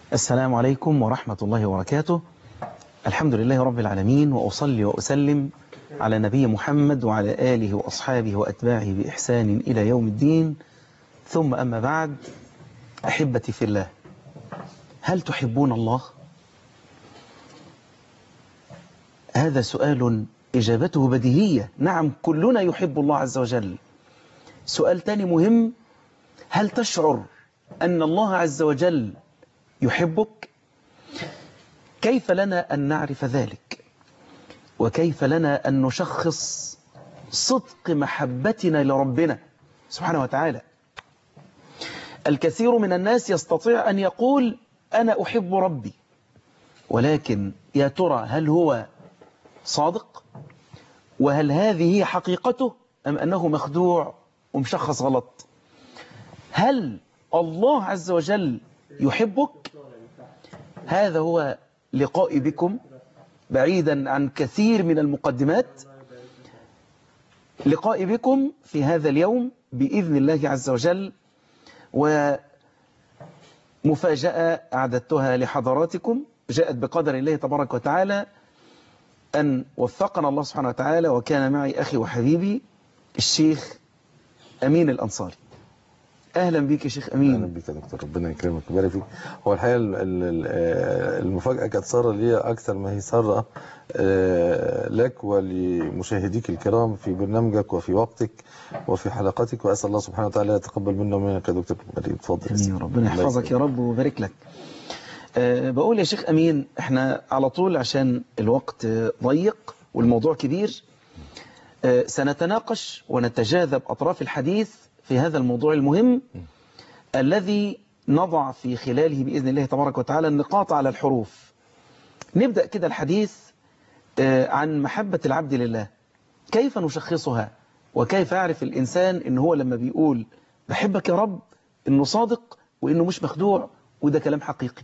السلام عليكم ورحمة الله وبركاته الحمد لله رب العالمين وأصلي وأسلم على نبي محمد وعلى آله وأصحابه وأتباعه بإحسان إلى يوم الدين ثم أما بعد أحبتي في الله هل تحبون الله؟ هذا سؤال إجابته بديهية نعم كلنا يحب الله عز وجل سؤال تاني مهم هل تشعر أن الله عز وجل يحبك كيف لنا أن نعرف ذلك وكيف لنا أن نشخص صدق محبتنا لربنا سبحانه وتعالى الكثير من الناس يستطيع أن يقول أنا أحب ربي ولكن يا ترى هل هو صادق وهل هذه هي حقيقته أم أنه مخدوع ومشخص غلط هل الله عز وجل يحبك هذا هو لقائي بكم بعيدا عن كثير من المقدمات لقائي بكم في هذا اليوم بإذن الله عز وجل ومفاجأة أعددتها لحضراتكم جاءت بقدر الله تبارك وتعالى أن وفقنا الله سبحانه وتعالى وكان معي أخي وحبيبي الشيخ أمين الأنصاري أهلا بك يا شيخ أمين اهلا بك يا دكتور ربنا يكرمك ويبارك فيك هو الحقيقه ال- ال- ال- المفاجاه كانت ساره لي اكثر ما هي ساره آه، لك ولمشاهديك الكرام في برنامجك وفي وقتك وفي حلقاتك واسال الله سبحانه وتعالى يتقبل منا ومنك يا دكتور غريب اتفضل يا أمين سيدي. ربنا الله يحفظك يا يكرمك. رب ويبارك لك أه بقول يا شيخ أمين احنا على طول عشان الوقت ضيق والموضوع كبير أه سنتناقش ونتجاذب أطراف الحديث في هذا الموضوع المهم الذي نضع في خلاله بإذن الله تبارك وتعالى النقاط على الحروف نبدأ كده الحديث أه عن محبة العبد لله كيف نشخصها وكيف يعرف الإنسان إن هو لما بيقول بحبك يا رب إنه صادق وإنه مش مخدوع وده كلام حقيقي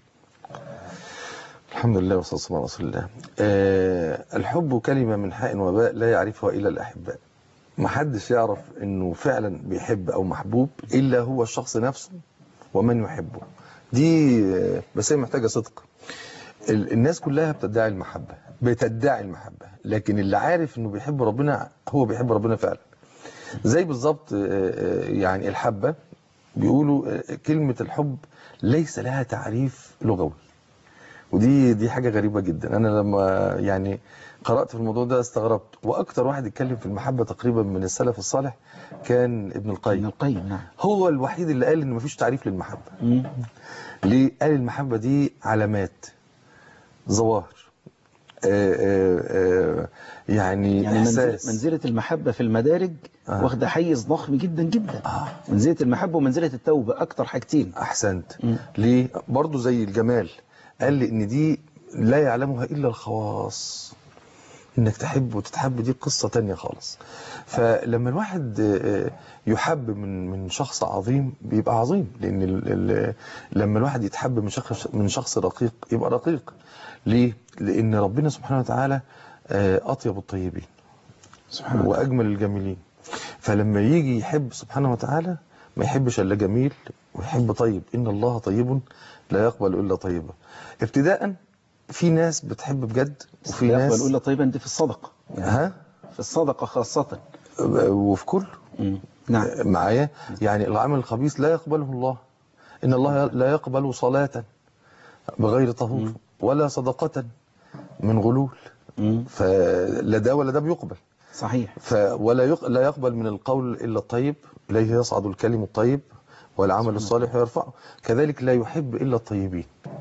الحمد لله والصلاه والسلام على رسول الله آه، الحب كلمه من حاء وباء لا يعرفها الا الاحباء ما حدش يعرف انه فعلا بيحب او محبوب الا هو الشخص نفسه ومن يحبه دي آه، بس هي محتاجه صدق ال- الناس كلها بتدعي المحبه بتدعي المحبه لكن اللي عارف انه بيحب ربنا هو بيحب ربنا فعلا زي بالظبط آه، آه، يعني الحبه بيقولوا آه، كلمه الحب ليس لها تعريف لغوي ودي دي حاجه غريبه جدا انا لما يعني قرات في الموضوع ده استغربت واكتر واحد اتكلم في المحبه تقريبا من السلف الصالح كان ابن ابن القيم القيم نعم هو الوحيد اللي قال ان مفيش تعريف للمحبه مم. ليه قال المحبه دي علامات ظواهر آه، آه، آه، يعني, يعني منزلة, احساس منزلة المحبة في المدارج آه. واخدة حيز ضخم جدا جدا آه. منزلة المحبة ومنزلة التوبة أكتر حاجتين احسنت مم. ليه برضو زي الجمال قال لي ان دي لا يعلمها الا الخواص انك تحب وتتحب دي قصة تانية خالص فلما الواحد آه، يحب من من شخص عظيم بيبقى عظيم لان ال ال لما الواحد يتحب من شخص من شخص رقيق يبقى رقيق ليه لان ربنا سبحانه وتعالى آه، اطيب الطيبين سبحان الله واجمل الجميلين فلما يجي يحب سبحانه وتعالى ما يحبش الا جميل ويحب طيب ان الله طيب لا يقبل الا طيبا ابتداء في ناس بتحب بجد وفي يقبل ناس أولى طيبا دي في الصدقة ها في الصدقة خاصة وفي كل مم. نعم معايا يعني العمل الخبيث لا يقبله الله ان الله لا يقبل صلاة بغير طهور ولا صدقة من غلول مم. فلا ده ولا ده بيقبل صحيح ف ولا يق... لا يقبل من القول الا الطيب اليه يصعد الكلم الطيب والعمل الصالح يرفعه كذلك لا يحب الا الطيبين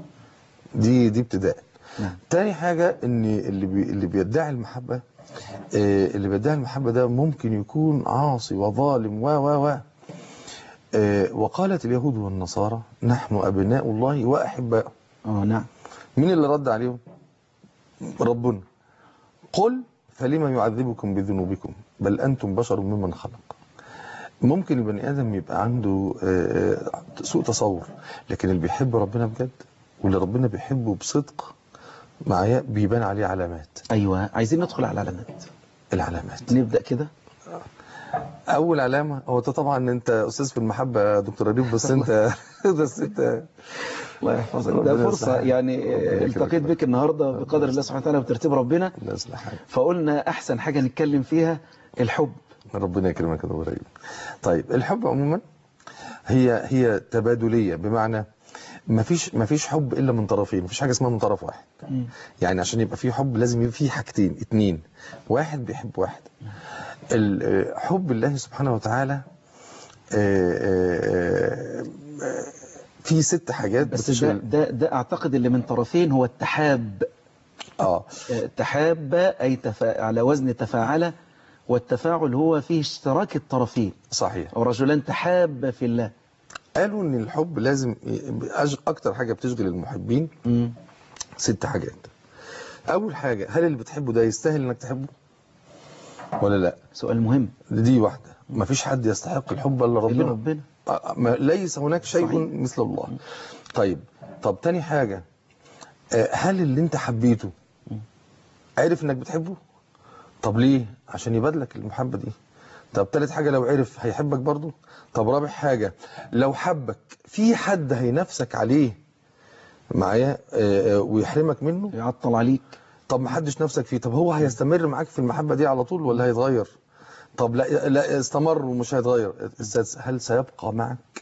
دي دي ابتداء نعم تاني حاجة ان اللي بي... اللي بيدعي المحبة آه، اللي بيدعي المحبة ده ممكن يكون عاصي وظالم و و و آه، وقالت اليهود والنصارى نحن ابناء الله واحباؤه اه نعم مين اللي رد عليهم ربنا قل فلما يعذبكم بذنوبكم بل أنتم بشر ممن خلق ممكن البني آدم يبقى عنده آه، آه، سوء تصور لكن اللي بيحب ربنا بجد واللي ربنا بيحبه بصدق معايا بيبان عليه علامات أيوة عايزين ندخل على العلامات العلامات نبدأ كده اول علامه هو انت طبعا انت استاذ في المحبه يا دكتور ريف بس انت بس انت الله يحفظك ربنا ده فرصة يصلحك. يعني ربنا آه، يكرمك. التقيت بك النهاردة بقدر الله سبحانه وتعالى وترتيب ربنا الناس لحاجة فقلنا أحسن حاجة نتكلم فيها الحب ربنا يكرمك يا دكتور أيوب. طيب الحب عموما هي هي تبادلية بمعنى ما فيش ما فيش حب الا من طرفين ما فيش حاجه اسمها من طرف واحد يعني عشان يبقى في حب لازم يبقى في حاجتين اتنين واحد بيحب واحد ال- آه، حب الله سبحانه وتعالى آه، آه، آه، في ست حاجات بس ده, بتشغل ده, ده أعتقد اللي من طرفين هو التحاب اه آه، تحاب أي تفا... على وزن تفاعل والتفاعل هو فيه اشتراك الطرفين صحيح أو رجلان تحاب في الله قالوا ان الحب لازم ي- أج- اكتر حاجه بتشغل المحبين مم. ست حاجات اول حاجه هل اللي بتحبه ده يستاهل انك تحبه ولا لا سؤال مهم دي واحده ما فيش حد يستحق الحب الا إلا ربنا ربنا آه، ما- ليس هناك شيء صحيح. مثل الله طيب طب تاني حاجه آه، هل اللي انت حبيته عارف انك بتحبه طب ليه عشان يبادلك المحبه دي طب تالت حاجه لو عرف هيحبك برضه طب رابع حاجه لو حبك في حد هينافسك عليه معايا آه، آه، ويحرمك منه يعطل عليك طب ما حدش نفسك فيه طب هو هيستمر معاك في المحبة دي على طول ولا هيتغير طب لا لا استمر ومش هيتغير السادس هل سيبقى معك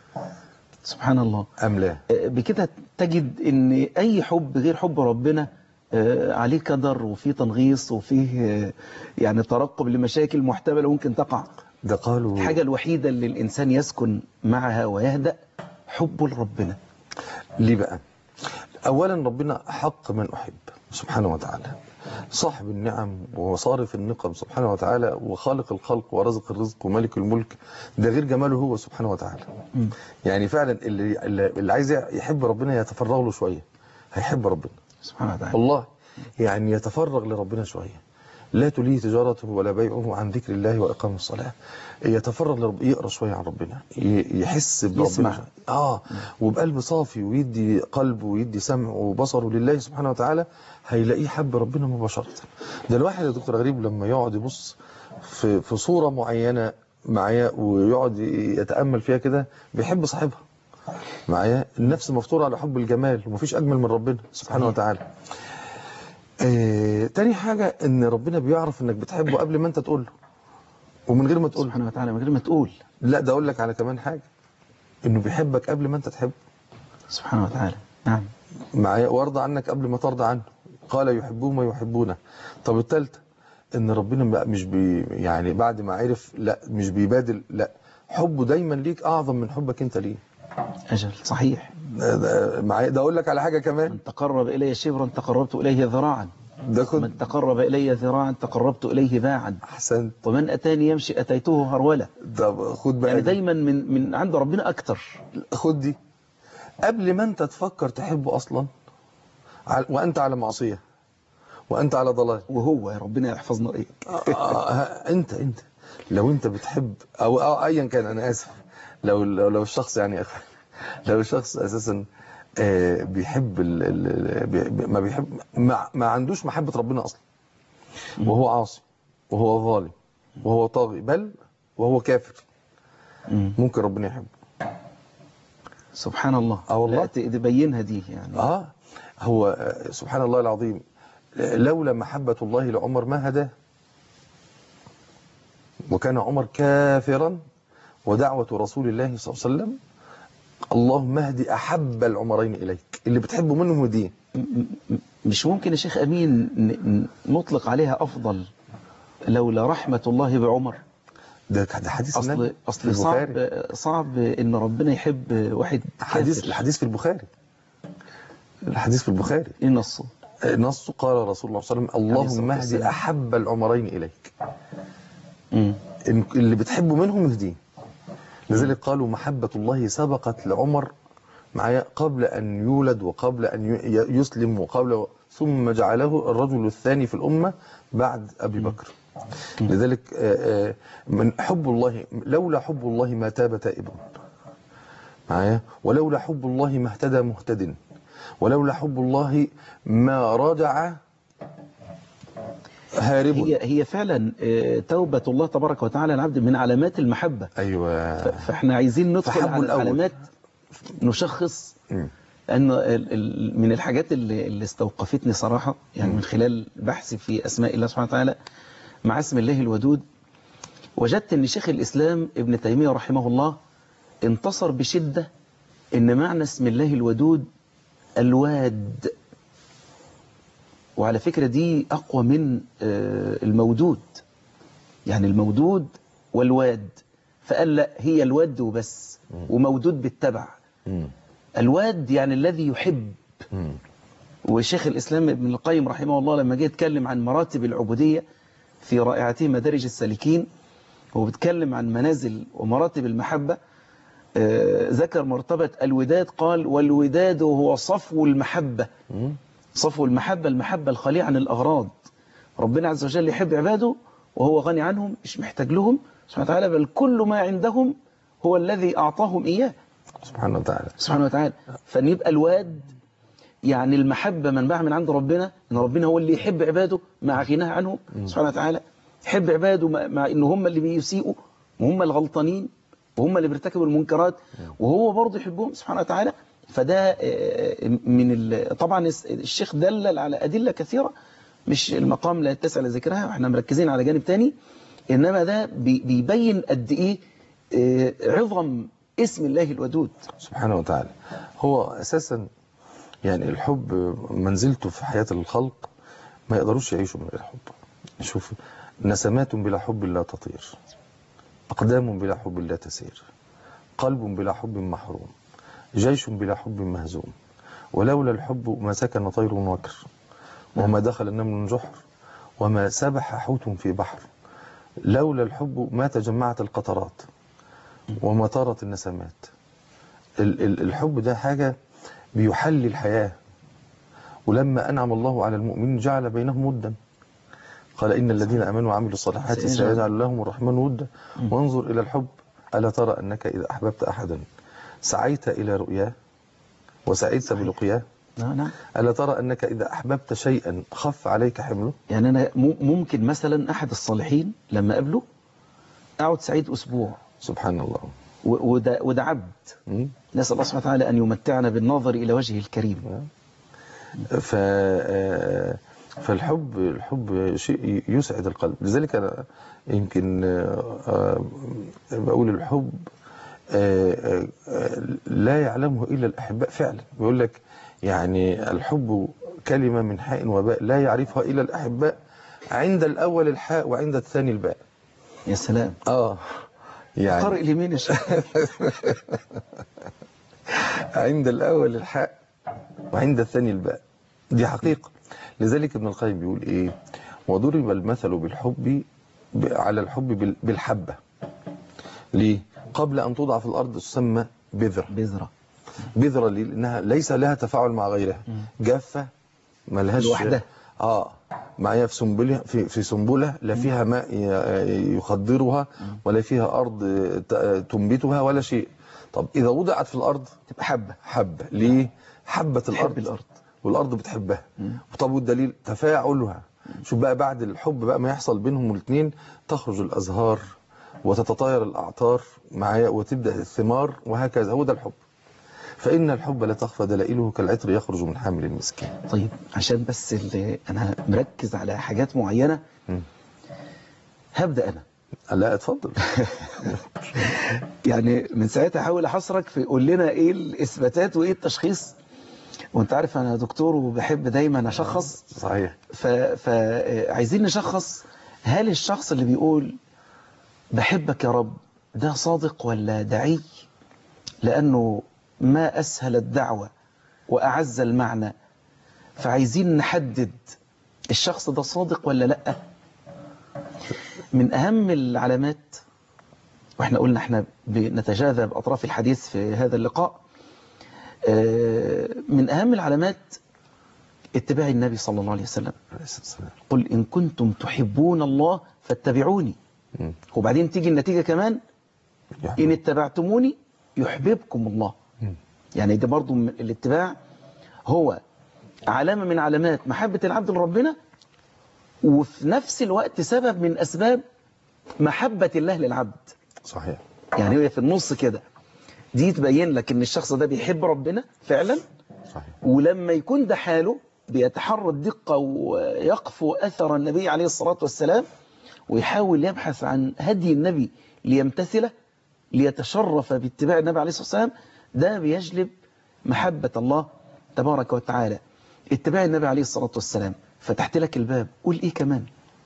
سبحان الله أم لا آه، بكده تجد ان اي حب غير حب ربنا آه، عليه كدر وفيه تنغيص وفيه آه، يعني ترقب لمشاكل محتملة ممكن تقع ده قالوا الحاجة الوحيدة اللي الإنسان يسكن معها ويهدأ حبه لربنا ليه بقى أولا ربنا حق من أحب سبحانه وتعالى صاحب النعم وصارف النقم سبحانه وتعالى وخالق الخلق ورزق الرزق وملك الملك ده غير جماله هو سبحانه وتعالى مم. يعني فعلا اللي, اللي اللي عايز يحب ربنا يتفرغ له شوية هيحب ربنا سبحانه وتعالى والله يعني يتفرغ لربنا شوية لا تليه تجارته ولا بيعه عن ذكر الله وإقام الصلاة يتفرغ لرب يقرأ شوية عن ربنا ي- يحس بربنا يسمع. شوية. آه وبقلب صافي ويدي قلبه ويدي سمعه وبصره لله سبحانه وتعالى هيلاقيه حب ربنا مباشرة ده الواحد يا دكتور غريب لما يقعد يبص في, في صورة معينة معايا ويقعد يتأمل فيها كده بيحب صاحبها معايا النفس مفطورة على حب الجمال ومفيش أجمل من ربنا سبحانه صحيح. وتعالى آه، تاني حاجة ان ربنا بيعرف انك بتحبه قبل ما انت تقول له ومن غير ما تقول له سبحانه وتعالى من غير ما تقول لا ده اقول لك على كمان حاجة انه بيحبك قبل ما انت تحبه سبحانه وتعالى نعم معايا وارضى عنك قبل ما ترضى عنه قال يحبون ما يحبونه طب التالتة ان ربنا بقى مش بي يعني بعد ما عرف لا مش بيبادل لا حبه دايما ليك اعظم من حبك انت ليه أجل صحيح ده- ده- معايا ده اقول لك على حاجة كمان من تقرب إلي شبرا تقربت إليه ذراعا ده خد من تقرب إلي ذراعا تقربت إليه باعا احسنت ومن أتاني يمشي أتيته هرولا ده خد بقى يعني دي. دايما من من عند ربنا أكتر خد دي قبل ما انت تفكر تحبه اصلا على- وانت على معصية وانت على ضلال وهو يا ربنا يحفظنا إيه آه، آه، انت انت لو انت بتحب او أو ايا كان انا اسف لو لو, لو الشخص يعني أخ- لو الشخص اساسا آه، بيحب ال ال بي- بي- ما بيحب ما, ما عندوش محبة ربنا اصلا وهو عاصي وهو ظالم وهو طاغي بل وهو كافر مم. ممكن ربنا يحبه سبحان الله آه والله. لا ت- تبينها دي يعني اه هو آه، سبحان الله العظيم آه، لولا محبة الله لعمر ما هداه وكان عمر كافرا ودعوة رسول الله صلى الله عليه وسلم اللهم اهدي أحب العمرين إليك اللي بتحبه منهم ودين م- م- مش ممكن يا شيخ أمين ن- ن- نطلق عليها أفضل لولا رحمة الله بعمر ده ده حديث أصل النبي في أصل البخاري صعب صعب إن ربنا يحب واحد حديث كافر. الحديث في البخاري الحديث في البخاري إيه نصه نص قال رسول الله صلى الله عليه وسلم عليه الصلاة اللهم اهدي والسلام. أحب العمرين إليك مم. إن اللي بتحبه منهم اهديه لذلك قالوا محبة الله سبقت لعمر معايا قبل أن يولد وقبل أن ي- يسلم وقبل ثم جعله الرجل الثاني في الأمة بعد أبي بكر لذلك آه، آه، من حب الله لولا حب الله ما تاب تائب معايا ولولا حب الله ما اهتدى مهتد ولولا حب الله ما رجع هارب هي هي فعلا آه، توبة الله تبارك وتعالى العبد من علامات المحبة أيوة ف- فاحنا عايزين ندخل فحبه على الأول. العلامات نشخص مم. لأن ال- ال- من الحاجات اللي, اللي استوقفتني صراحة يعني من خلال بحثي في أسماء الله سبحانه وتعالى مع اسم الله الودود وجدت أن شيخ الإسلام ابن تيمية رحمه الله انتصر بشدة أن معنى اسم الله الودود الواد وعلى فكرة دي أقوى من آه، المودود يعني المودود والواد فقال لا هي الواد وبس ومودود بالتبع مم. الواد يعني الذي يحب مم. وشيخ الإسلام ابن القيم رحمه الله لما جه يتكلم عن مراتب العبودية في رائعته مدارج السالكين هو بيتكلم عن منازل ومراتب المحبة آه، ذكر مرتبة الوداد قال والوداد هو صفو المحبة مم. صفو المحبة المحبة الخالية عن الأغراض ربنا عز وجل يحب عباده وهو غني عنهم مش محتاج لهم سبحانه وتعالى بل كل ما عندهم هو الذي أعطاهم إياه سبحانه وتعالى سبحانه وتعالى فان يبقى الواد يعني المحبة منبع من عند ربنا ان ربنا هو اللي يحب عباده مع غناه عنهم سبحانه وتعالى يحب عباده مع- مع ان هم اللي بيسيئوا وهم الغلطانين وهم اللي بيرتكبوا المنكرات وهو برضه يحبهم سبحانه وتعالى فده آه، من ال- طبعا الشيخ دلل على أدلة كثيرة مش المقام لا يتسع لذكرها واحنا مركزين على جانب تاني انما ده بي- بيبين قد ايه آه، عظم اسم الله الودود سبحانه وتعالى هو أساسا يعني الحب منزلته في حياة الخلق ما يقدروش يعيشوا من غير حب شوف نسمات بلا حب لا تطير أقدام بلا حب لا تسير قلب بلا حب محروم جيش بلا حب مهزوم ولولا الحب ما سكن طير وكر وما دخل النمل جحر وما سبح حوت في بحر لولا الحب ما تجمعت القطرات وما طارت النسمات ال- ال- الحب ده حاجة بيحلي الحياة ولما أنعم الله على المؤمنين جعل بينهم ودا قال إن الذين آمنوا وعملوا الصالحات سيجعل- سيجعل لهم الرحمن ودا وانظر إلى الحب ألا ترى أنك إذا أحببت أحدا سعيت إلى رؤياه وسعيت بلقياه نعم نعم ألا ترى أنك إذا أحببت شيئا خف عليك حمله يعني أنا م- ممكن مثلا أحد الصالحين لما قابله أقعد سعيد أسبوع سبحان الله و- وده, وده عبد م? نسأل الله سبحانه وتعالى أن يمتعنا بالنظر إلى وجهه الكريم ف آه، فالحب الحب شيء يسعد القلب لذلك انا يمكن آه، آه، بقول الحب آه، آه، لا يعلمه الا الاحباء فعلا بيقول لك يعني الحب كلمه من حاء وباء لا يعرفها الا الاحباء عند الاول الحاء وعند الثاني الباء يا سلام اه يعني قارئ اليمين يا شيخ عند الأول الحاء وعند الثاني الباء دي حقيقة لذلك ابن القيم بيقول إيه وضرب المثل بالحب ب- على الحب بال- بالحبة ليه قبل أن توضع في الأرض تسمى بذرة بذرة بذرة ليه؟ لأنها ليس لها تفاعل مع غيرها جافة ملهاش لوحدها. اه معايا في سنبله في في سنبله لا فيها ماء ي- يخضرها ولا فيها ارض ت- تنبتها ولا شيء طب اذا وضعت في الارض تبقى حبة حبة ليه حبة الأرض الأرض. والأرض بتحبها طب والدليل تفاعلها شوف بقى بعد الحب بقى ما يحصل بينهم الاثنين تخرج الأزهار وتتطاير الأعطار معايا وتبدأ الثمار وهكذا هو ده الحب فإن الحب لا تخفى دلائله كالعطر يخرج من حامل المسكين طيب عشان بس اللي أنا مركز على حاجات معينة مم. هبدأ أنا لا اتفضل يعني من ساعتها احاول احصرك في قول لنا ايه الاثباتات وايه التشخيص وانت عارف انا دكتور وبحب دايما اشخص صحيح فعايزين نشخص هل الشخص اللي بيقول بحبك يا رب ده صادق ولا دعي لانه ما اسهل الدعوة واعز المعنى فعايزين نحدد الشخص ده صادق ولا لا من اهم العلامات واحنا قلنا احنا بنتجاذب اطراف الحديث في هذا اللقاء آه، من اهم العلامات اتباع النبي صلى الله عليه وسلم عليه الصلاة والسلام. قل ان كنتم تحبون الله فاتبعوني مم. وبعدين تيجي النتيجة كمان ان اتبعتموني يحببكم الله مم. يعني ده برضو من الاتباع هو علامة من علامات محبة العبد لربنا وفي نفس الوقت سبب من أسباب محبة الله للعبد صحيح يعني هي في النص كده دي تبين لك ان الشخص ده بيحب ربنا فعلا صحيح ولما يكون ده حاله بيتحرى الدقة ويقفو أثر النبي عليه الصلاة والسلام ويحاول يبحث عن هدي النبي ليمتثله ليتشرف باتباع النبي عليه الصلاة والسلام ده بيجلب محبة الله تبارك وتعالى اتباع النبي عليه الصلاة والسلام فتحت لك الباب قول ايه كمان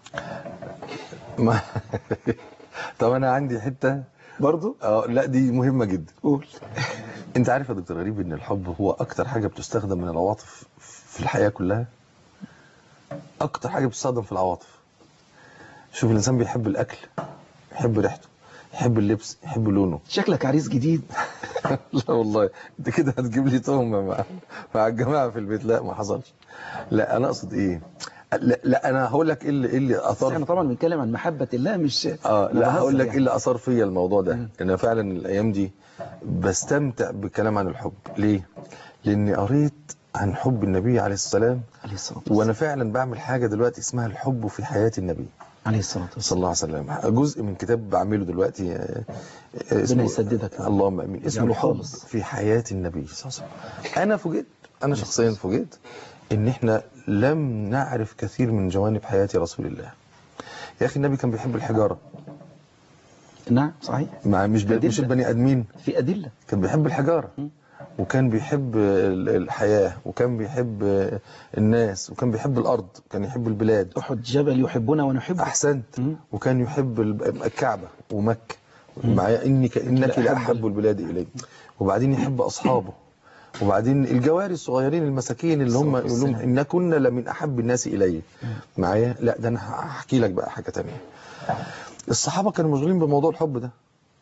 ما طب انا عندي حته برضو اه لا دي مهمه جدا قول انت عارف يا دكتور غريب ان الحب هو اكتر حاجه بتستخدم من العواطف في الحياه كلها اكتر حاجه بتستخدم في العواطف شوف الانسان بيحب الاكل يحب ريحته يحب اللبس يحب لونه شكلك عريس جديد لا والله انت كده هتجيب لي تهمه مع مع الجماعه في البيت لا ما حصلش لا انا اقصد ايه لا, لا انا هقول لك ايه اللي ايه اللي بس اثر احنا طبعا بنتكلم عن محبة الله مش اه لا بهزر هقول لك يعني. ايه اللي اثر فيا الموضوع ده انا فعلا الايام دي بستمتع بالكلام عن الحب ليه لاني قريت عن حب النبي عليه السلام عليه الصلاة والسلام وانا فعلا بعمل حاجه دلوقتي اسمها الحب في حياه النبي عليه الصلاة والسلام صلى الله عليه وسلم جزء من كتاب بعمله دلوقتي آه، آه، اسمه يسددك. اللهم امين اسمه يعني الحب خالص. في حياه النبي صلى الله عليه وسلم انا فوجئت انا شخصيا فوجئت ان احنا لم نعرف كثير من جوانب حياه رسول الله يا اخي النبي كان بيحب الحجاره نعم صحيح مع مش ب... أدلة. مش البني ادمين في أدلة كان بيحب الحجاره وكان بيحب ال- الحياه وكان بيحب الناس وكان بيحب الارض وكان يحب البلاد أحد جبل يحبنا ونحبه احسنت مم. وكان يحب الب- الكعبه ومكه معايا انك انك لا لاحب البلاد الي وبعدين يحب اصحابه وبعدين الجواري الصغيرين المساكين اللي هم الصلاة يقول لهم والسلام. ان كنا لمن احب الناس الي معايا لا ده انا هحكي لك بقى حاجه تانية الصحابه كانوا مشغولين بموضوع الحب ده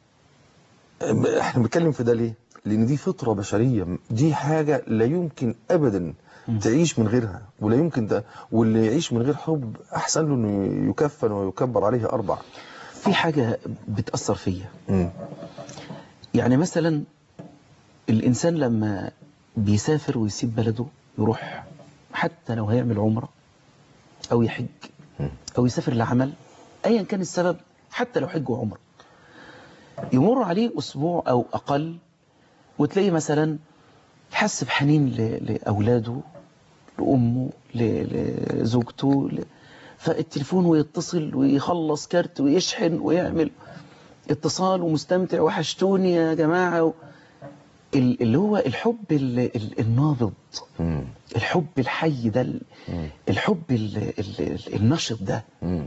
احنا بنتكلم في ده ليه لان دي فطره بشريه دي حاجه لا يمكن ابدا تعيش من غيرها ولا يمكن ده واللي يعيش من غير حب احسن له انه يكفن ويكبر عليه اربع في حاجة بتأثر فيا مم. يعني مثلا الإنسان لما بيسافر ويسيب بلده يروح حتى لو هيعمل عمرة أو يحج أو يسافر لعمل أيا كان السبب حتى لو حج وعمرة يمر عليه أسبوع أو أقل وتلاقيه مثلا حس بحنين ل- لأولاده لأمه ل- لزوجته ل- فالتليفون ويتصل ويخلص كارت ويشحن ويعمل اتصال ومستمتع وحشتوني يا جماعة و... ال- اللي هو الحب ال- ال- النابض مم. الحب الحي ده ال- مم. الحب ال- ال- ال- النشط ده مم.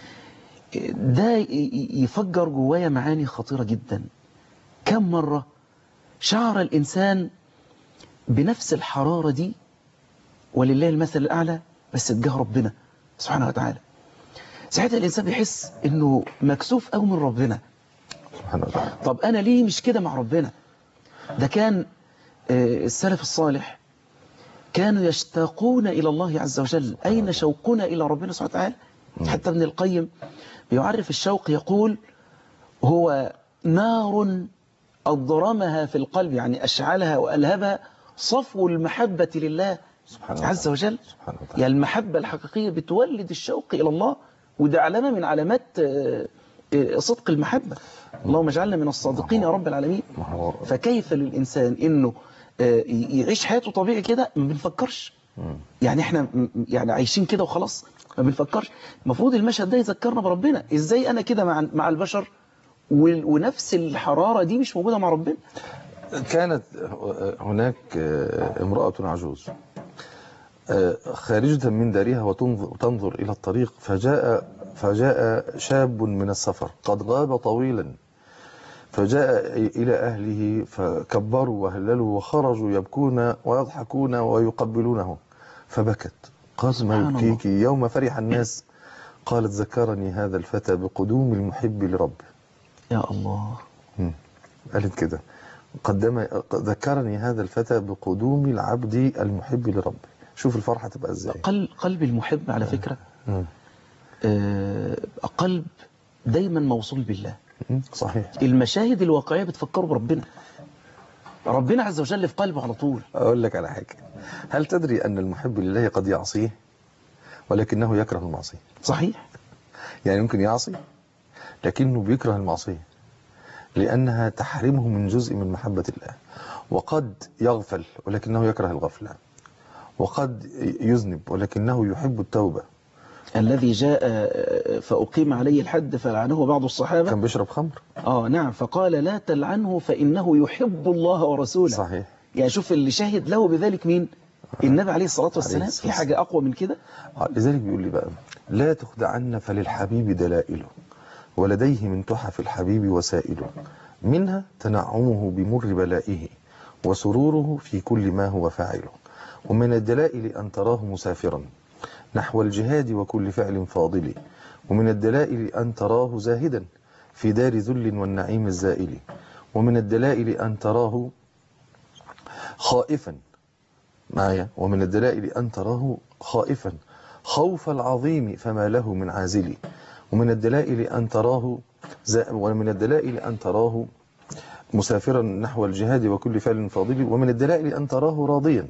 ده ي- ي- يفجر جوايا معاني خطيرة جدا كم مرة شعر الإنسان بنفس الحرارة دي ولله المثل الأعلى بس اتجاه ربنا سبحانه وتعالى ساعتها الإنسان بيحس إنه مكسوف أوي من ربنا سبحان الله طب أنا ليه مش كده مع ربنا ده كان آه، السلف الصالح كانوا يشتاقون إلى الله عز وجل أين شوقنا إلى ربنا سبحانه وتعالى حتى ابن القيم بيعرف الشوق يقول هو نار أضرمها في القلب يعني أشعلها وألهبها صفو المحبة لله سبحان الله. عز وجل سبحان الله يعني المحبة الحقيقية بتولد الشوق إلى الله وده علامة من علامات آه، آه، صدق المحبة اللهم اجعلنا من الصادقين يا رب العالمين ما هو فكيف للإنسان إنه آه، يعيش حياته طبيعي كده ما بنفكرش مم. يعني احنا م- يعني عايشين كده وخلاص ما بنفكرش المفروض المشهد ده يذكرنا بربنا ازاي انا كده مع مع البشر وال- ونفس الحرارة دي مش موجودة مع ربنا كانت هناك امرأة عجوز خارجة من دارها وتنظر, وتنظر إلى الطريق فجاء فجاء شاب من السفر قد غاب طويلا فجاء إلى أهله فكبروا وهللوا وخرجوا يبكون ويضحكون ويقبلونه فبكت قال سبحان ما الله. يبكيك يوم فرح الناس قالت ذكرني هذا الفتى بقدوم المحب لربه يا الله مم. قالت كده قدم ذكرني هذا الفتى بقدوم العبد المحب لربه شوف الفرحة تبقى ازاي قلب قلب المحب على فكرة مم. آه، قلب دايما موصول بالله مم. صحيح المشاهد الواقعية بتفكره بربنا ربنا عز وجل في قلبه على طول اقول لك على حاجة هل تدري ان المحب لله قد يعصيه ولكنه يكره المعصية صحيح يعني ممكن يعصي لكنه بيكره المعصية لأنها تحرمه من جزء من محبة الله وقد يغفل ولكنه يكره الغفلة وقد يذنب ولكنه يحب التوبة الذي جاء آه، فأقيم عليه الحد فلعنه بعض الصحابة كان بيشرب خمر آه نعم فقال لا تلعنه فإنه يحب الله ورسوله صحيح يعني شوف اللي شهد له بذلك مين النبي عليه الصلاة والسلام الصلاة في حاجة أقوى من كده آه، لذلك بيقول لي بقى لا تخدعن فللحبيب دلائله ولديه من تحف الحبيب وسائله منها تنعمه بمر بلائه وسروره في كل ما هو فاعله ومن الدلائل أن تراه مسافرا نحو الجهاد وكل فعل فاضل ومن الدلائل أن تراه زاهدا في دار ذل والنعيم الزائل ومن الدلائل أن تراه خائفا معايا ومن الدلائل أن تراه خائفا خوف العظيم فما له من عازل ومن الدلائل أن تراه زا- ومن الدلائل أن تراه مسافرا نحو الجهاد وكل فعل فاضل ومن الدلائل أن تراه راضيا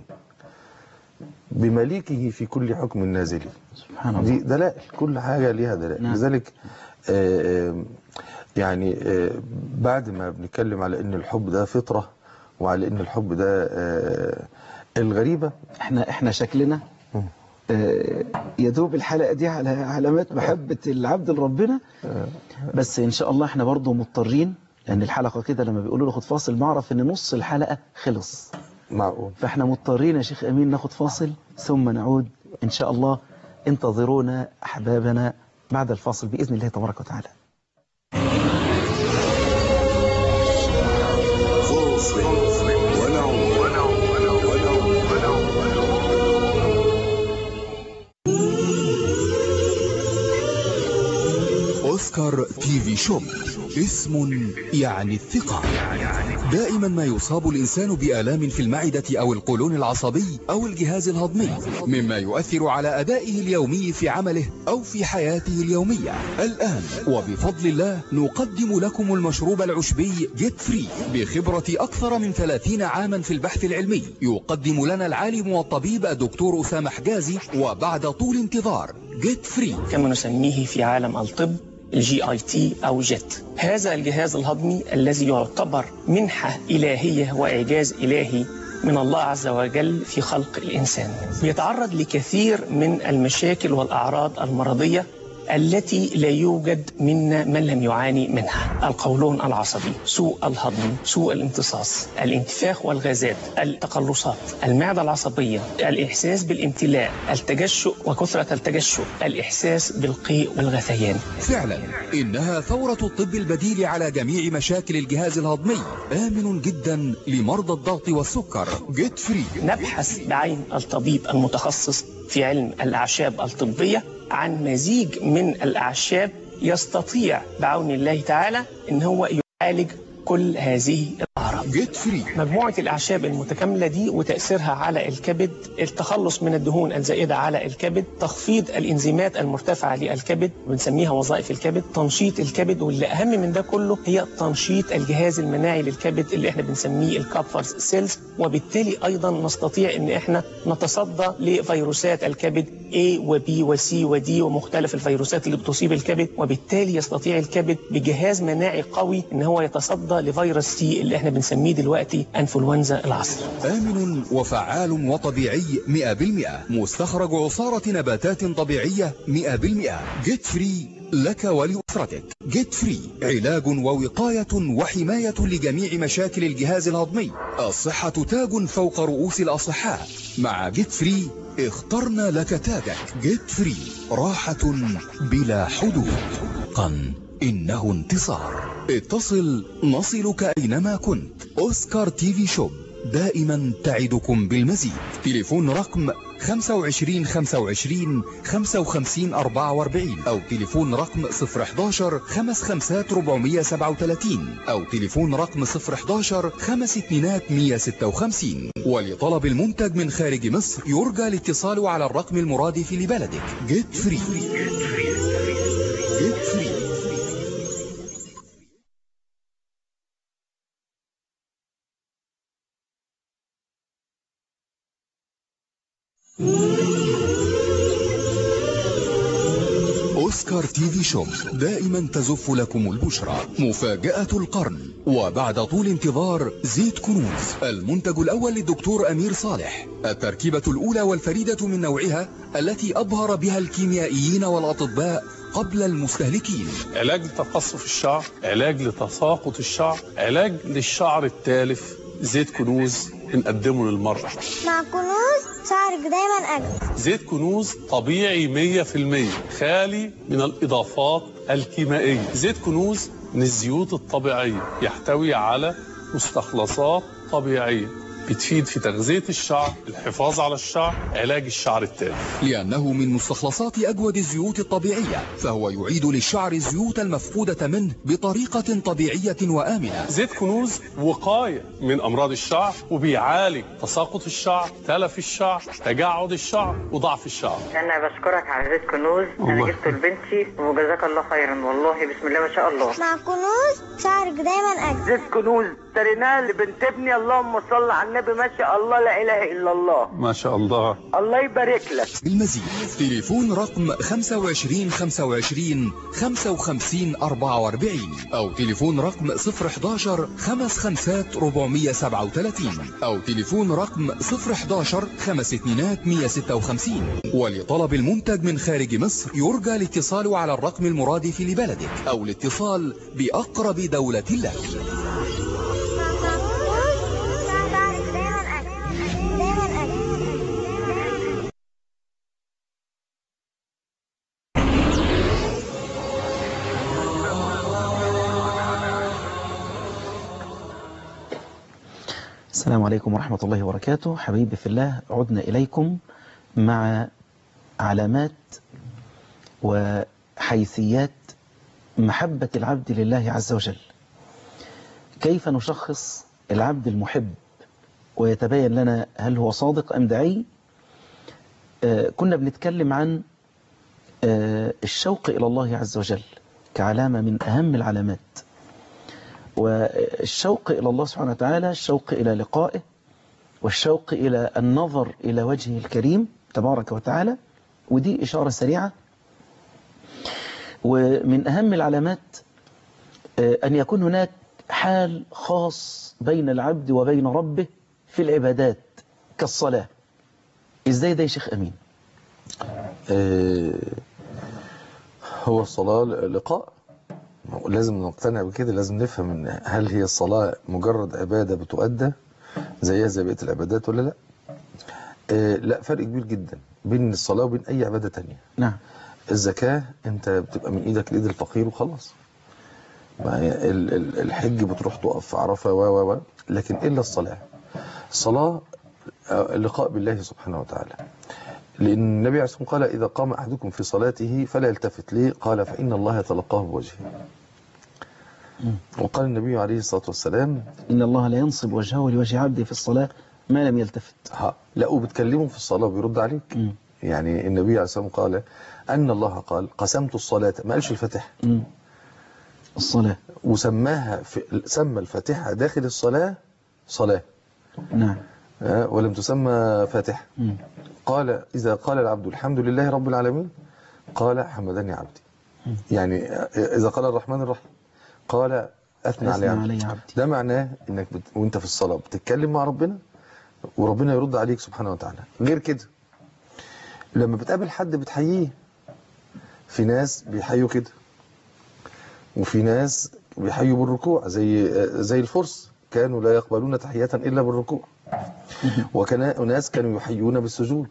بمليكه في كل حكم نازل سبحان الله دي دلائل كل حاجة ليها دلائل نعم. لذلك آه، آه، يعني آه، بعد ما بنتكلم على ان الحب ده فطرة وعلى ان الحب ده آه، الغريبة احنا احنا شكلنا مم. آه، يدوب الحلقة دي على علامات محبة العبد لربنا بس ان شاء الله احنا برضو مضطرين لان الحلقة كده لما بيقولوا له خد فاصل بعرف ان نص الحلقة خلص معقول فاحنا مضطرين يا شيخ امين ناخد فاصل ثم نعود ان شاء الله انتظرونا احبابنا بعد الفاصل باذن الله تبارك وتعالى أوسكار تي في شوب اسم يعني الثقة دائما ما يصاب الإنسان بآلام في المعدة أو القولون العصبي أو الجهاز الهضمي مما يؤثر على أدائه اليومي في عمله أو في حياته اليومية الآن وبفضل الله نقدم لكم المشروب العشبي جيت فري بخبرة أكثر من 30 عاما في البحث العلمي يقدم لنا العالم والطبيب الدكتور أسامة حجازي وبعد طول انتظار جيت فري كما نسميه في عالم الطب الجي اي تي او جيت هذا الجهاز الهضمي الذي يعتبر منحة إلهية وإعجاز إلهي من الله عز وجل في خلق الإنسان بيتعرض لكثير من المشاكل والأعراض المرضية التي لا يوجد منا من لم يعاني منها القولون العصبي سوء الهضم سوء الامتصاص الانتفاخ والغازات التقلصات المعدة العصبية الإحساس بالامتلاء التجشؤ وكثرة التجشؤ الإحساس بالقيء والغثيان فعلا إنها ثورة الطب البديل على جميع مشاكل الجهاز الهضمي آمن جدا لمرضى الضغط والسكر جيت فري نبحث بعين الطبيب المتخصص في علم الأعشاب الطبية عن مزيج من الأعشاب يستطيع بعون الله تعالى أن هو يعالج كل هذه الأعراض جيت فري مجموعة الأعشاب المتكاملة دي وتأثيرها على الكبد التخلص من الدهون الزائدة على الكبد تخفيض الإنزيمات المرتفعة للكبد بنسميها وظائف الكبد تنشيط الكبد واللي أهم من ده كله هي تنشيط الجهاز المناعي للكبد اللي احنا بنسميه الكابفرز سيلز وبالتالي أيضا نستطيع أن احنا نتصدى لفيروسات الكبد A و B و C و D ومختلف الفيروسات اللي بتصيب الكبد وبالتالي يستطيع الكبد بجهاز مناعي قوي ان هو يتصدى لفيروس سي اللي احنا بنسميه دلوقتي انفلونزا العصر آمن وفعال وطبيعي 100% مستخرج عصارة نباتات طبيعية 100% جيت فري لك ولأسرتك جيت فري علاج ووقاية وحماية لجميع مشاكل الجهاز الهضمي الصحة تاج فوق رؤوس الأصحاء مع جيت فري اخترنا لك تاجك جيت فري راحة بلا حدود قن إنه انتصار اتصل نصلك أينما كنت أوسكار تي في شوب دائما تعدكم بالمزيد تليفون رقم 25 25 55 44 أو تليفون رقم 011 55 437 أو تليفون رقم 011 5 2 156 ولطلب المنتج من خارج مصر يرجى الاتصال على الرقم المرادف لبلدك جيت فري جيت فري أوسكار تي في شوب دائما تزف لكم البشرى مفاجأة القرن وبعد طول انتظار زيت كنوز المنتج الأول للدكتور أمير صالح التركيبة الأولى والفريدة من نوعها التي أبهر بها الكيميائيين والأطباء قبل المستهلكين علاج لتقصف الشعر علاج لتساقط الشعر علاج للشعر التالف زيت كنوز بنقدمه للمرأة مع كنوز شعرك دايما أجمل زيت كنوز طبيعي 100% خالي من الإضافات الكيميائية زيت كنوز من الزيوت الطبيعية يحتوي على مستخلصات طبيعية بتفيد في تغذية الشعر الحفاظ على الشعر علاج الشعر التالف لأنه من مستخلصات أجود الزيوت الطبيعية فهو يعيد للشعر الزيوت المفقودة منه بطريقة طبيعية وآمنة زيت كنوز وقاية من أمراض الشعر وبيعالج تساقط الشعر تلف الشعر تجعد الشعر وضعف الشعر انا بشكرك على زيت كنوز انا الله. جبته لبنتي وجزاك الله خيرا والله بسم الله ما شاء الله مع كنوز شعرك دايما أجمل زيت كنوز اشتريناه لبنت ابني اللهم صل على النبي ما شاء الله لا اله الا الله ما شاء الله الله يبارك لك بالمزيد تليفون رقم 25 25 55 44 أو تليفون رقم 011 خمس خمسات 437 أو تليفون رقم 011 خمس اتنينات 156 ولطلب المنتج من خارج مصر يرجى الاتصال على الرقم المرادف لبلدك أو الاتصال بأقرب دولة لك مع كنوز شعرك دايما أجمل دايما أجمل السلام عليكم ورحمة الله وبركاته حبيبي في الله عدنا إليكم مع علامات وحيثيات محبة العبد لله عز وجل كيف نشخص العبد المحب ويتبين لنا هل هو صادق أم دعي آه، كنا بنتكلم عن آه، الشوق إلى الله عز وجل كعلامة من أهم العلامات والشوق إلى الله سبحانه وتعالى الشوق إلى لقائه والشوق إلى النظر إلى وجهه الكريم تبارك وتعالى ودي إشارة سريعة ومن أهم العلامات آه، أن يكون هناك حال خاص بين العبد وبين ربه في العبادات كالصلاة إزاي ده يا شيخ أمين آه، هو الصلاة لقاء لازم نقتنع بكده لازم نفهم ان هل هي الصلاة مجرد عبادة بتؤدى زيها زي بقية العبادات ولا لا آه، لا فرق كبير جدا بين الصلاة وبين أي عبادة تانية نعم الزكاة انت بتبقى من ايدك لايد الفقير وخلاص ما هي ال- ال- الحج بتروح تقف في عرفة و و و لكن إلا الصلاة الصلاة آه، اللقاء بالله سبحانه وتعالى لأن النبي عليه الصلاة والسلام قال إذا قام أحدكم في صلاته فلا يلتفت ليه قال فإن الله يتلقاه بوجهه وقال النبي عليه الصلاة والسلام إن الله لا ينصب وجهه لوجه عبده في الصلاة ما لم يلتفت ها لا وبتكلمه في الصلاة وبيرد عليك مم. يعني النبي عليه الصلاة والسلام قال أن الله قال قسمت الصلاة ما قالش الفاتحة مم. الصلاة وسماها في سمى الفاتحة داخل الصلاة صلاة نعم ها، ولم تسمى فاتحة مم. قال إذا قال العبد الحمد لله رب العالمين قال حمدني عبدي يعني إذا قال الرحمن الرحيم قال أثنى علي أثنى عبدي علي عبدي ده معناه إنك بت... وإنت في الصلاة بتتكلم مع ربنا وربنا يرد عليك سبحانه وتعالى غير كده لما بتقابل حد بتحييه في ناس بيحيوا كده وفي ناس بيحيوا بالركوع زي زي الفرس كانوا لا يقبلون تحية إلا بالركوع وكان أناس كانوا يحيون بالسجود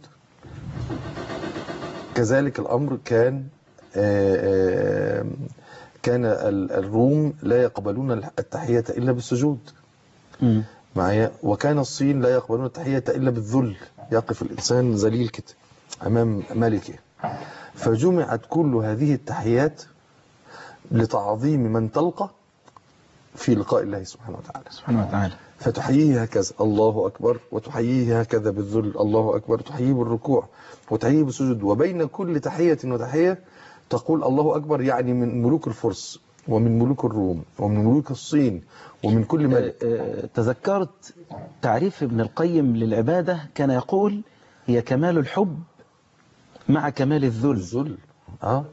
كذلك الأمر كان آه، آه، كان ال- الروم لا يقبلون التحية إلا بالسجود مم. معايا وكان الصين لا يقبلون التحية إلا بالذل يقف الإنسان ذليل كده أمام ملكه فجمعت كل هذه التحيات لتعظيم من تلقى في لقاء الله سبحانه وتعالى سبحانه وتعالى فتحييه هكذا الله أكبر وتحييه هكذا بالذل الله أكبر تحييه بالركوع وتحييه بالسجود وبين كل تحية وتحية تقول الله أكبر يعني من ملوك الفرس ومن ملوك الروم ومن ملوك الصين ومن كل ملك آه، آه، تذكرت تعريف ابن القيم للعبادة كان يقول هي كمال الحب مع كمال الذل الذل اه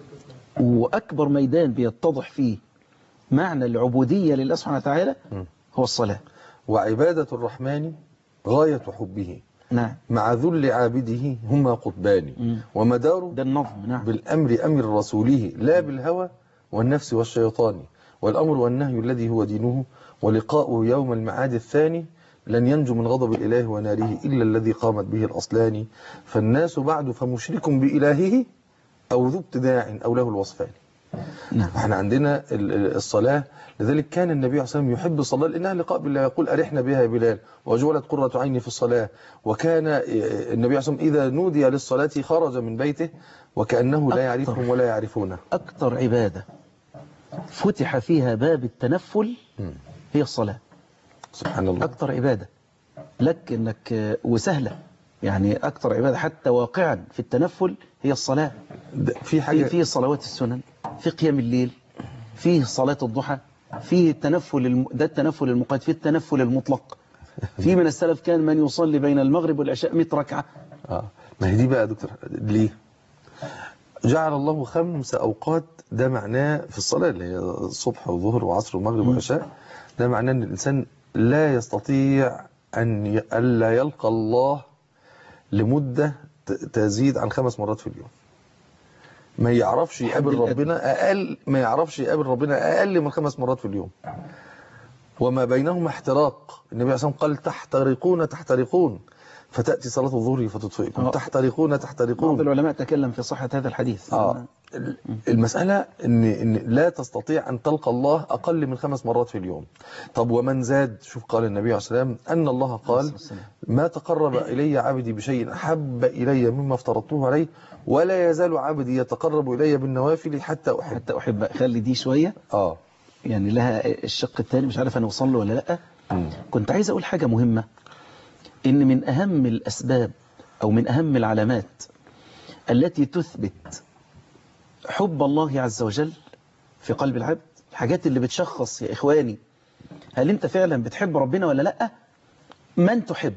وأكبر ميدان بيتضح فيه معنى العبودية لله سبحانه وتعالى م. هو الصلاة وعبادة الرحمن غاية حبه نعم مع ذل عابده هما قطبان مم. ومداره ده النظم نعم بالأمر أمر رسوله لا بالهوى والنفس والشيطان والأمر والنهي الذي هو دينه ولقاؤه يوم المعاد الثاني لن ينجو من غضب الإله وناره إلا الذي قامت به الأصلان فالناس بعد فمشرك بإلهه أو ذو ابتداع أو له الوصفان نعم احنا عندنا ال- ال- الصلاة لذلك كان النبي عليه الصلاة والسلام يحب الصلاة لأنها لقاء بالله يقول أرحنا بها يا بلال وجعلت قرة عيني في الصلاة وكان اه، النبي عليه الصلاة والسلام إذا نودي للصلاة خرج من بيته وكأنه لا يعرفهم ولا يعرفونه أكثر عبادة فتح فيها باب التنفل مم. هي الصلاة سبحان الله أكثر عبادة لك إنك وسهلة يعني أكثر عبادة حتى واقعا في التنفل هي الصلاة ده في في حاجة في صلوات السنن في قيام الليل في صلاة الضحى في التنفل الم... ده التنفل المقيد في التنفل المطلق في من السلف كان من يصلي بين المغرب والعشاء 100 ركعة آه. ما هي دي بقى يا دكتور ليه جعل الله خمس أوقات ده معناه في الصلاة اللي هي الصبح وظهر وعصر ومغرب وعشاء ده معناه أن الإنسان لا يستطيع أن ي... ألا يلقى الله لمدة ت- تزيد عن خمس مرات في اليوم ما يعرفش يقابل الأدنى. ربنا أقل ما يعرفش يقابل ربنا أقل من خمس مرات في اليوم وما بينهما احتراق النبي عليه الصلاة والسلام قال تحترقون تحترقون فتأتي صلاة الظهر فتطفئكم آه. تحترقون بعض تحترقون العلماء تكلم في صحة هذا الحديث آه. المسألة إن, إن لا تستطيع أن تلقى الله أقل من خمس مرات في اليوم طب ومن زاد شوف قال النبي عليه الصلاة والسلام أن الله قال والسلام. ما تقرب إلي عبدي بشيء أحب إلي مما افترضته عليه ولا يزال عبدي يتقرب إلي بالنوافل حتى أحب حتى أحب أخلي دي شوية آه يعني لها الشق الثاني مش عارف أنا أوصل له ولا لأ مم. كنت عايز أقول حاجة مهمة إن من أهم الأسباب أو من أهم العلامات التي تثبت حب الله عز وجل في قلب العبد الحاجات اللي بتشخص يا إخواني هل أنت فعلا بتحب ربنا ولا لأ من تحب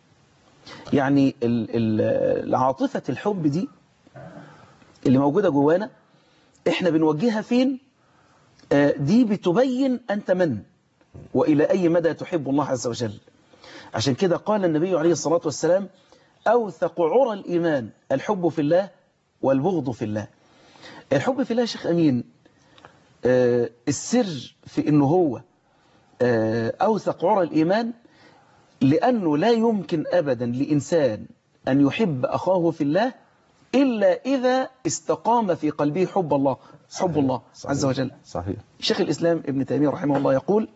يعني ال- ال- العاطفة الحب دي اللي موجودة جوانا احنا بنوجهها فين آه، دي بتبين أنت من وإلى أي مدى تحب الله عز وجل عشان كده قال النبي عليه الصلاة والسلام أوثق عرى الإيمان الحب في الله والبغض في الله الحب في الله يا شيخ أمين آه، السر في أنه هو آه، أوثق عرى الإيمان لأنه لا يمكن أبدا لإنسان أن يحب أخاه في الله إلا إذا استقام في قلبه حب الله حب الله عز وجل صحيح شيخ الإسلام ابن تيمية رحمه الله يقول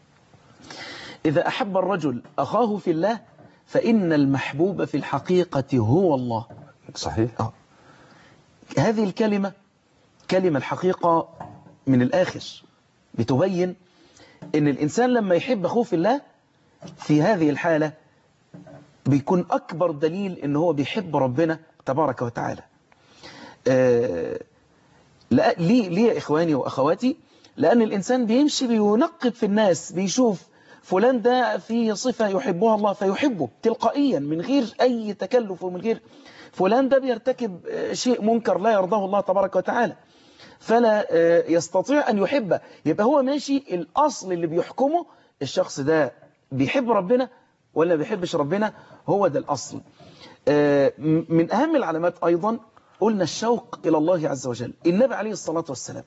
إذا أحب الرجل أخاه في الله فإن المحبوب في الحقيقة هو الله صحيح آه. هذه الكلمة كلمة الحقيقة من الآخر بتبين إن الإنسان لما يحب أخوه في الله في هذه الحالة بيكون أكبر دليل إن هو بيحب ربنا تبارك وتعالى آه، لا ليه ليه يا إخواني وأخواتي لأن الإنسان بيمشي بينقب في الناس بيشوف فلان ده فيه صفة يحبها الله فيحبه تلقائيا من غير أي تكلف ومن غير فلان ده بيرتكب آه، شيء منكر لا يرضاه الله تبارك وتعالى فلا آه، يستطيع أن يحبه يبقى هو ماشي الأصل اللي بيحكمه الشخص ده بيحب ربنا ولا ما بيحبش ربنا هو ده الأصل آه، م- من أهم العلامات أيضا قلنا الشوق إلى الله عز وجل النبي عليه الصلاة والسلام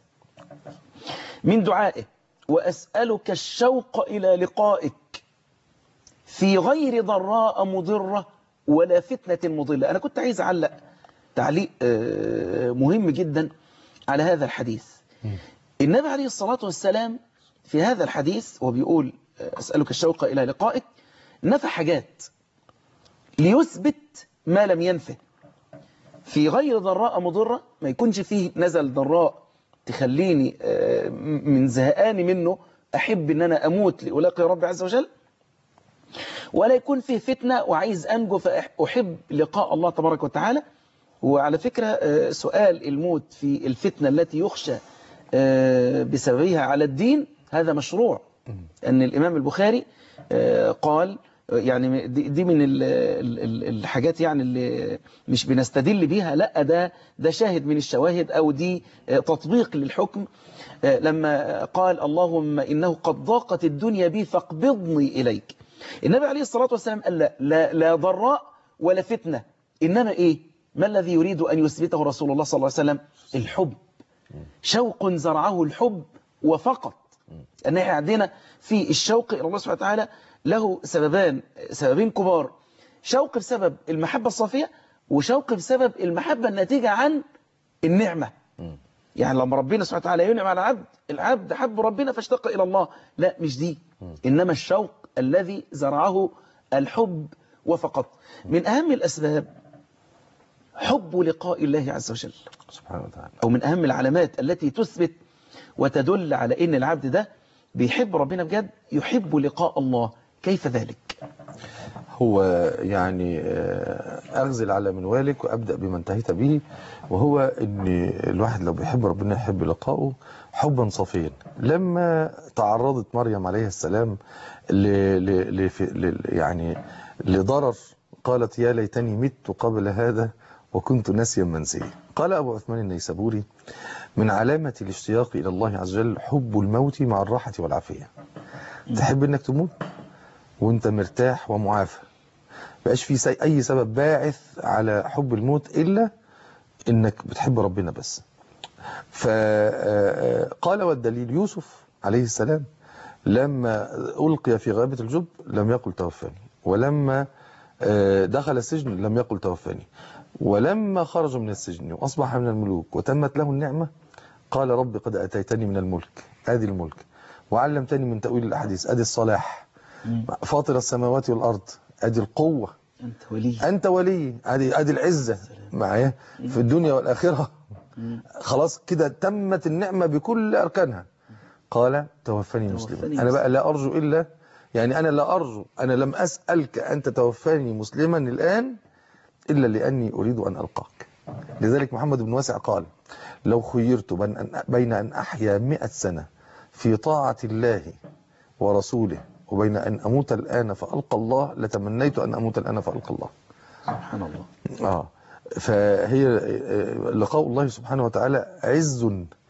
من دعائه وأسألك الشوق إلى لقائك في غير ضراء مضرة ولا فتنة مضلة أنا كنت عايز أعلق تعليق آه، مهم جدا على هذا الحديث النبي عليه الصلاة والسلام في هذا الحديث وبيقول آه، أسألك الشوق إلى لقائك نفى حاجات ليثبت ما لم ينفه في غير ضراء مضرة ما يكونش فيه نزل ضراء تخليني آه، من زهقاني منه أحب أن أنا أموت لألاقي ربي عز وجل ولا يكون فيه فتنة وعايز أنجو فأحب لقاء الله تبارك وتعالى وعلى فكرة آه، سؤال الموت في الفتنة التي يخشى آه، بسببها على الدين هذا مشروع أن الإمام البخاري آه، قال يعني دي, دي من ال ال ال الحاجات يعني اللي مش بنستدل بيها لا ده ده شاهد من الشواهد أو دي تطبيق للحكم لما قال اللهم إنه قد ضاقت الدنيا بي فاقبضني إليك النبي عليه الصلاة والسلام قال لا, لا, لا ضراء ولا فتنة إنما إيه ما الذي يريد أن يثبته رسول الله صلى الله عليه وسلم الحب شوق زرعه الحب وفقط أن احنا عندنا في الشوق إلى الله سبحانه وتعالى له سببان سببين كبار شوق بسبب المحبة الصافية وشوق بسبب المحبة الناتجة عن النعمة يعني لما ربنا سبحانه وتعالى ينعم على العبد العبد حب ربنا فاشتاق إلى الله لا مش دي إنما الشوق الذي زرعه الحب وفقط من أهم الأسباب حب لقاء الله عز وجل سبحانه وتعالى أو من أهم العلامات التي تثبت وتدل على إن العبد ده بيحب ربنا بجد يحب لقاء الله كيف ذلك هو يعني آه، أغزل على منوالك وأبدأ بما انتهيت به وهو أن الواحد لو بيحب ربنا يحب لقاءه حبا صافيا لما تعرضت مريم عليه السلام ل ل ل ل يعني لضرر قالت يا ليتني مت قبل هذا وكنت ناسيا منسيا قال أبو عثمان النيسابوري من علامة الاشتياق إلى الله عز وجل حب الموت مع الراحة والعافية تحب أنك تموت وانت مرتاح ومعافى بقاش في سي- اي سبب باعث على حب الموت الا انك بتحب ربنا بس فقال والدليل يوسف عليه السلام لما ألقي في غابة الجب لم يقل توفاني ولما آه، دخل السجن لم يقل توفاني ولما خرج من السجن وأصبح من الملوك وتمت له النعمة قال رب قد أتيتني من الملك آدي الملك وعلمتني من تأويل الأحاديث آدي الصلاح فاطر السماوات والأرض أدي القوة أنت ولي أنت ولي أدي أدي العزة معايا في الدنيا والآخرة خلاص كده تمت النعمة بكل أركانها قال توفني مسلما توفني أنا بقى لا أرجو إلا يعني أنا لا أرجو أنا لم أسألك أن تتوفاني مسلما الآن إلا لأني أريد أن ألقاك لذلك محمد بن واسع قال لو خيرت بين أن, بين أن أحيا مئة سنة في طاعة الله ورسوله وبين أن أموت الآن فألقى الله لتمنيت أن أموت الآن فألقى الله سبحان الله آه فهي آه، لقاء الله سبحانه وتعالى عز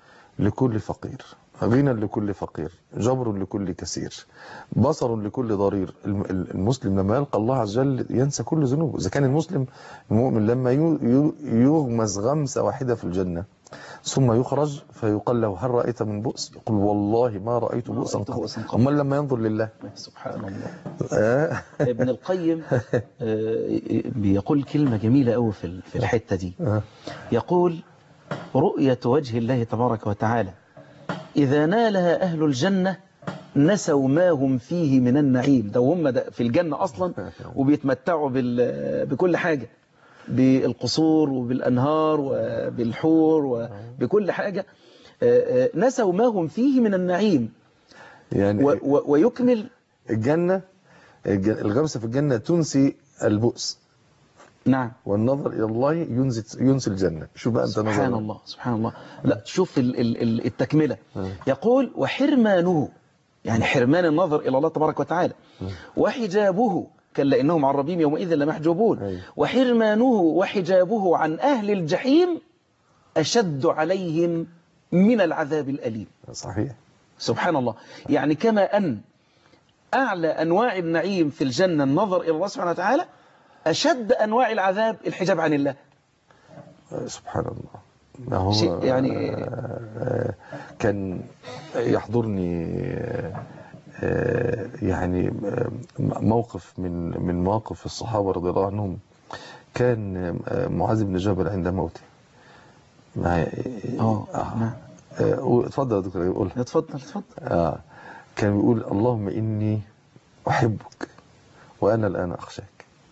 لكل فقير غنى لكل فقير جبر لكل كثير بصر لكل ضرير الم- المسلم لما يلقى الله عز وجل ينسى كل ذنوبه إذا كان المسلم المؤمن لما يو- يو- يغمز غمسة واحدة في الجنة ثم يخرج فيقال له هل رأيت من بؤس يقول والله ما رأيت بؤسا رأيت بؤسا قط قط. أما لما ينظر لله سبحان الله آه. ابن القيم آه، بيقول كلمة جميلة قوي في ال- في الحتة دي آه. يقول رؤية وجه الله تبارك وتعالى إذا نالها أهل الجنة نسوا ما هم فيه من النعيم ده هم ده في الجنة أصلا وبيتمتعوا بال- بكل حاجة بالقصور وبالأنهار وبالحور وبكل حاجة آه، آه، نسوا ما هم فيه من النعيم يعني و- و- ويكمل الجنة الج- الغمسة في الجنة تنسي البؤس نعم والنظر إلى الله ينسي ينسي الجنة شوف بقى أنت سبحان نظر الله سبحان الله لا شوف ال- ال- ال- التكملة آه. يقول وحرمانه يعني حرمان النظر إلى الله تبارك وتعالى وحجابه كلا إنهم عن ربهم يومئذ لمحجوبون أيوة. وحرمانه وحجابه عن أهل الجحيم أشد عليهم من العذاب الأليم صحيح سبحان الله يعني كما أن أعلى أنواع النعيم في الجنة النظر إلى الله سبحانه وتعالى أشد أنواع العذاب الحجاب عن الله سبحان الله ما هو شيء يعني- آه، كان يحضرني آه، آه، يعني آه، موقف من من مواقف الصحابة رضي الله عنهم كان آه، معاذ بن جبل عند موته معي آه، نعم. آه، اتفضل يا دكتور قول اتفضل اتفضل آه كان بيقول اللهم إني أحبك وأنا الآن أخشاك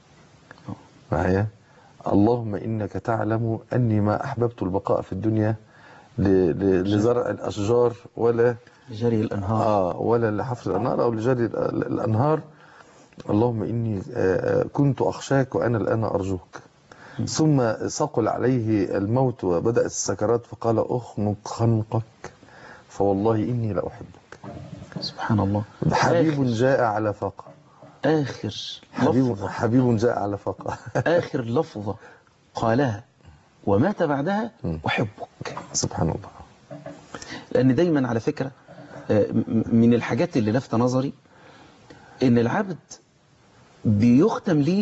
معايا اللهم إنك تعلم أني ما أحببت البقاء في الدنيا ل- ل- لزرع الأشجار ولا جري الأنهار آه ولا لحفر الأنهار أو لجري ال- ال- الأنهار اللهم إني آه، آه، كنت أخشاك وأنا الآن أرجوك ثم ثقل عليه الموت وبدأت السكرات فقال أخنق خنقك فوالله إني لأحبك سبحان الله حبيب جاء على فاقة آخر حبيب لفظة حبيب جاء على فقه آخر لفظة قالها ومات بعدها مم. أحبك سبحان الله لأن دايما على فكرة آه، م- من الحاجات اللي لفت نظري إن العبد بيختم ليه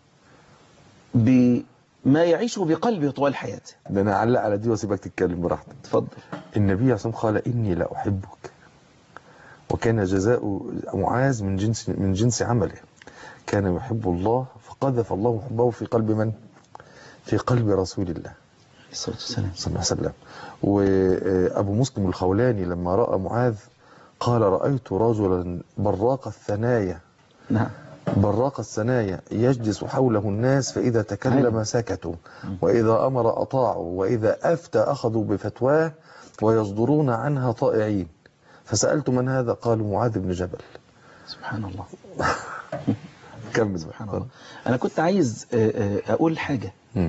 بما يعيشه بقلبه طوال حياته ده انا اعلق على دي واسيبك تتكلم براحتك اتفضل النبي عليه الصلاه والسلام قال اني لا احبك وكان جزاء معاذ من جنس من جنس عمله كان يحب الله فقذف الله حبه في قلب من في قلب رسول الله الصلاة والسلام صلى الله عليه وسلم وابو مسلم الخولاني لما راى معاذ قال رايت رجلا براق الثنايا نعم براق الثنايا يجلس حوله الناس فإذا تكلم أيوة. سكتوا وإذا أمر أطاعوا وإذا أفتى أخذوا بفتواه ويصدرون عنها طائعين فسألت من هذا قالوا معاذ بن جبل سبحان الله كمل سبحان الله أنا كنت عايز آه، آه، أقول حاجة مم.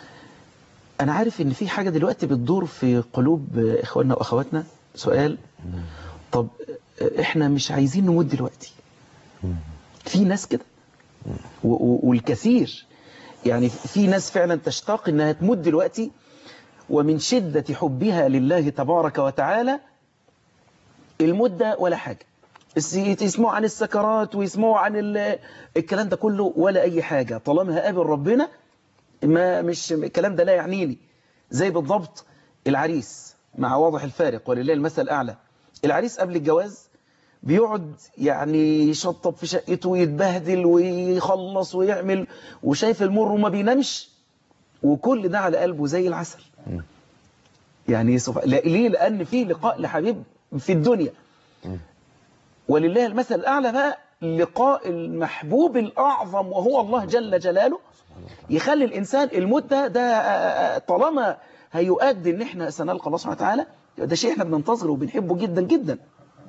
أنا عارف إن في حاجة دلوقتي بتدور في قلوب آه، إخواننا وأخواتنا سؤال طب آه، إحنا مش عايزين نموت دلوقتي في ناس كده و- و- والكثير يعني في ناس فعلا تشتاق إنها تموت دلوقتي ومن شدة حبها لله تبارك وتعالى المدة ولا حاجة بس يسمعوا عن السكرات ويسمعوا عن ال- الكلام ده كله ولا أي حاجة طالما هقابل ربنا ما مش الكلام ده لا يعنيني زي بالضبط العريس مع واضح الفارق ولله المثل الأعلى العريس قبل الجواز بيقعد يعني يشطب في شقته ويتبهدل ويخلص ويعمل وشايف المر وما بينامش وكل ده على قلبه زي العسل يعني سبحان لا- ليه لأن في لقاء لحبيب في الدنيا ولله المثل الأعلى بقى لقاء المحبوب الأعظم وهو الله جل جلاله يخلي الإنسان الموت ده ده آه، آه، طالما هيؤدي إن إحنا سنلقى الله سبحانه وتعالى ده شيء إحنا بننتظره وبنحبه جدا جدا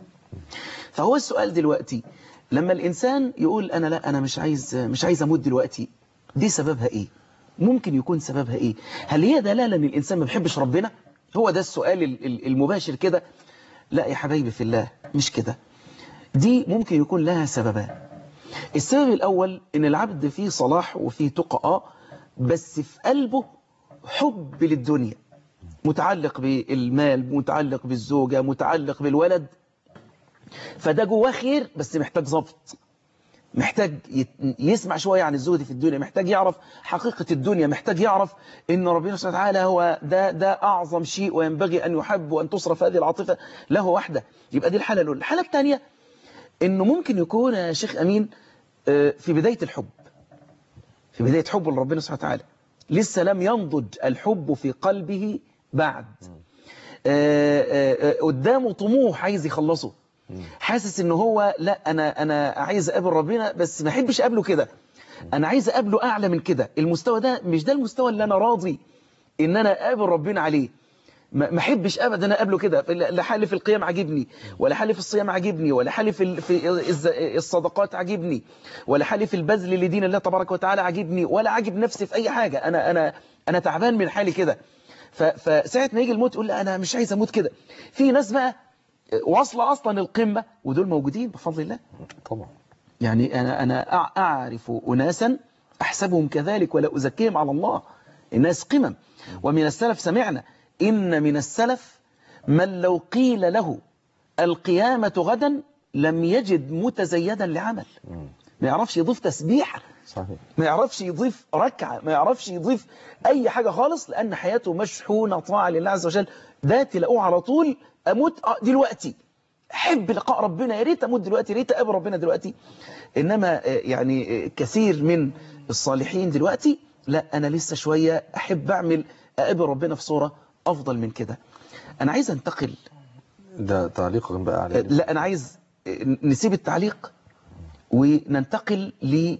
فهو السؤال دلوقتي لما الإنسان يقول أنا لا أنا مش عايز مش عايز أموت دلوقتي دي سببها إيه؟ ممكن يكون سببها إيه؟ هل هي دلالة إن الإنسان ما بيحبش ربنا؟ هو ده السؤال ال- ال- المباشر كده لا يا حبايبي في الله مش كده دي ممكن يكون لها سببان السبب الأول إن العبد فيه صلاح وفيه تقى آه، بس في قلبه حب للدنيا متعلق بالمال متعلق بالزوجة متعلق بالولد فده جواه خير بس محتاج ضبط محتاج يت- يسمع شوية عن الزهد في الدنيا محتاج يعرف حقيقة الدنيا محتاج يعرف ان ربنا سبحانه وتعالى هو ده, ده أعظم شيء وينبغي أن يحب وأن تصرف هذه العاطفة له وحده يبقى دي الحالة الأولى الحالة الثانية انه ممكن يكون يا شيخ أمين آه، في بداية الحب في بداية حبه لربنا سبحانه وتعالى لسه لم ينضج الحب في قلبه بعد آه، آه، آه، قدامه طموح عايز يخلصه حاسس ان هو لا انا انا عايز اقابل ربنا بس ما احبش اقابله كده انا عايز اقابله اعلى من كده المستوى ده مش ده المستوى اللي انا راضي ان انا اقابل ربنا عليه ما ما احبش ابدا اقابله كده لا لا حالي في القيام عاجبني ولا حالي في الصيام عاجبني ولا حالي في ال- في الز- الصدقات عاجبني ولا حالي في البذل لدين الله تبارك وتعالى عاجبني ولا عاجب نفسي في اي حاجه انا انا انا تعبان من حالي كده ف- فساعه ما يجي الموت يقول لا انا مش عايز اموت كده في ناس بقى واصله اصلا القمه ودول موجودين بفضل الله طبعا يعني أنا, أنا أع- أعرف أناسا أحسبهم كذلك ولا أزكيهم على الله الناس قمم ومن السلف سمعنا إن من السلف من لو قيل له القيامة غدا لم يجد متزيدا لعمل ما يعرفش يضيف تسبيحة صحيح ما يعرفش يضيف ركعة ما يعرفش يضيف أي حاجة خالص لأن حياته مشحونة طاعة لله عز وجل ده تلاقوه على طول أموت آه دلوقتي أحب لقاء ربنا يا ريت أموت دلوقتي يا ريت أقابل ربنا دلوقتي إنما آه، يعني آه، كثير من الصالحين دلوقتي لا أنا لسه شوية أحب أعمل أقابل ربنا في صورة أفضل من كده أنا عايز أنتقل ده تعليقا بقى على لا أنا عايز نسيب التعليق وننتقل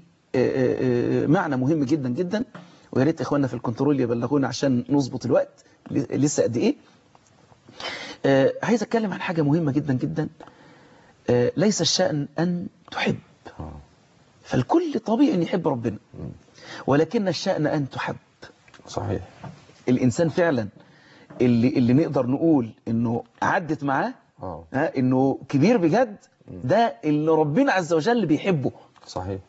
لمعنى مهم جدا جدا ويا ريت إخواننا في الكنترول يبلغونا عشان نظبط الوقت لسه قد إيه آه، عايز أتكلم عن حاجة مهمة جدا جدا آه، ليس الشأن أن تحب فالكل طبيعي أن يحب ربنا ولكن الشأن أن تحب صحيح الإنسان فعلا اللي, اللي نقدر نقول أنه عدت معاه اه ها انه كبير بجد ده اللي ربنا عز وجل بيحبه صحيح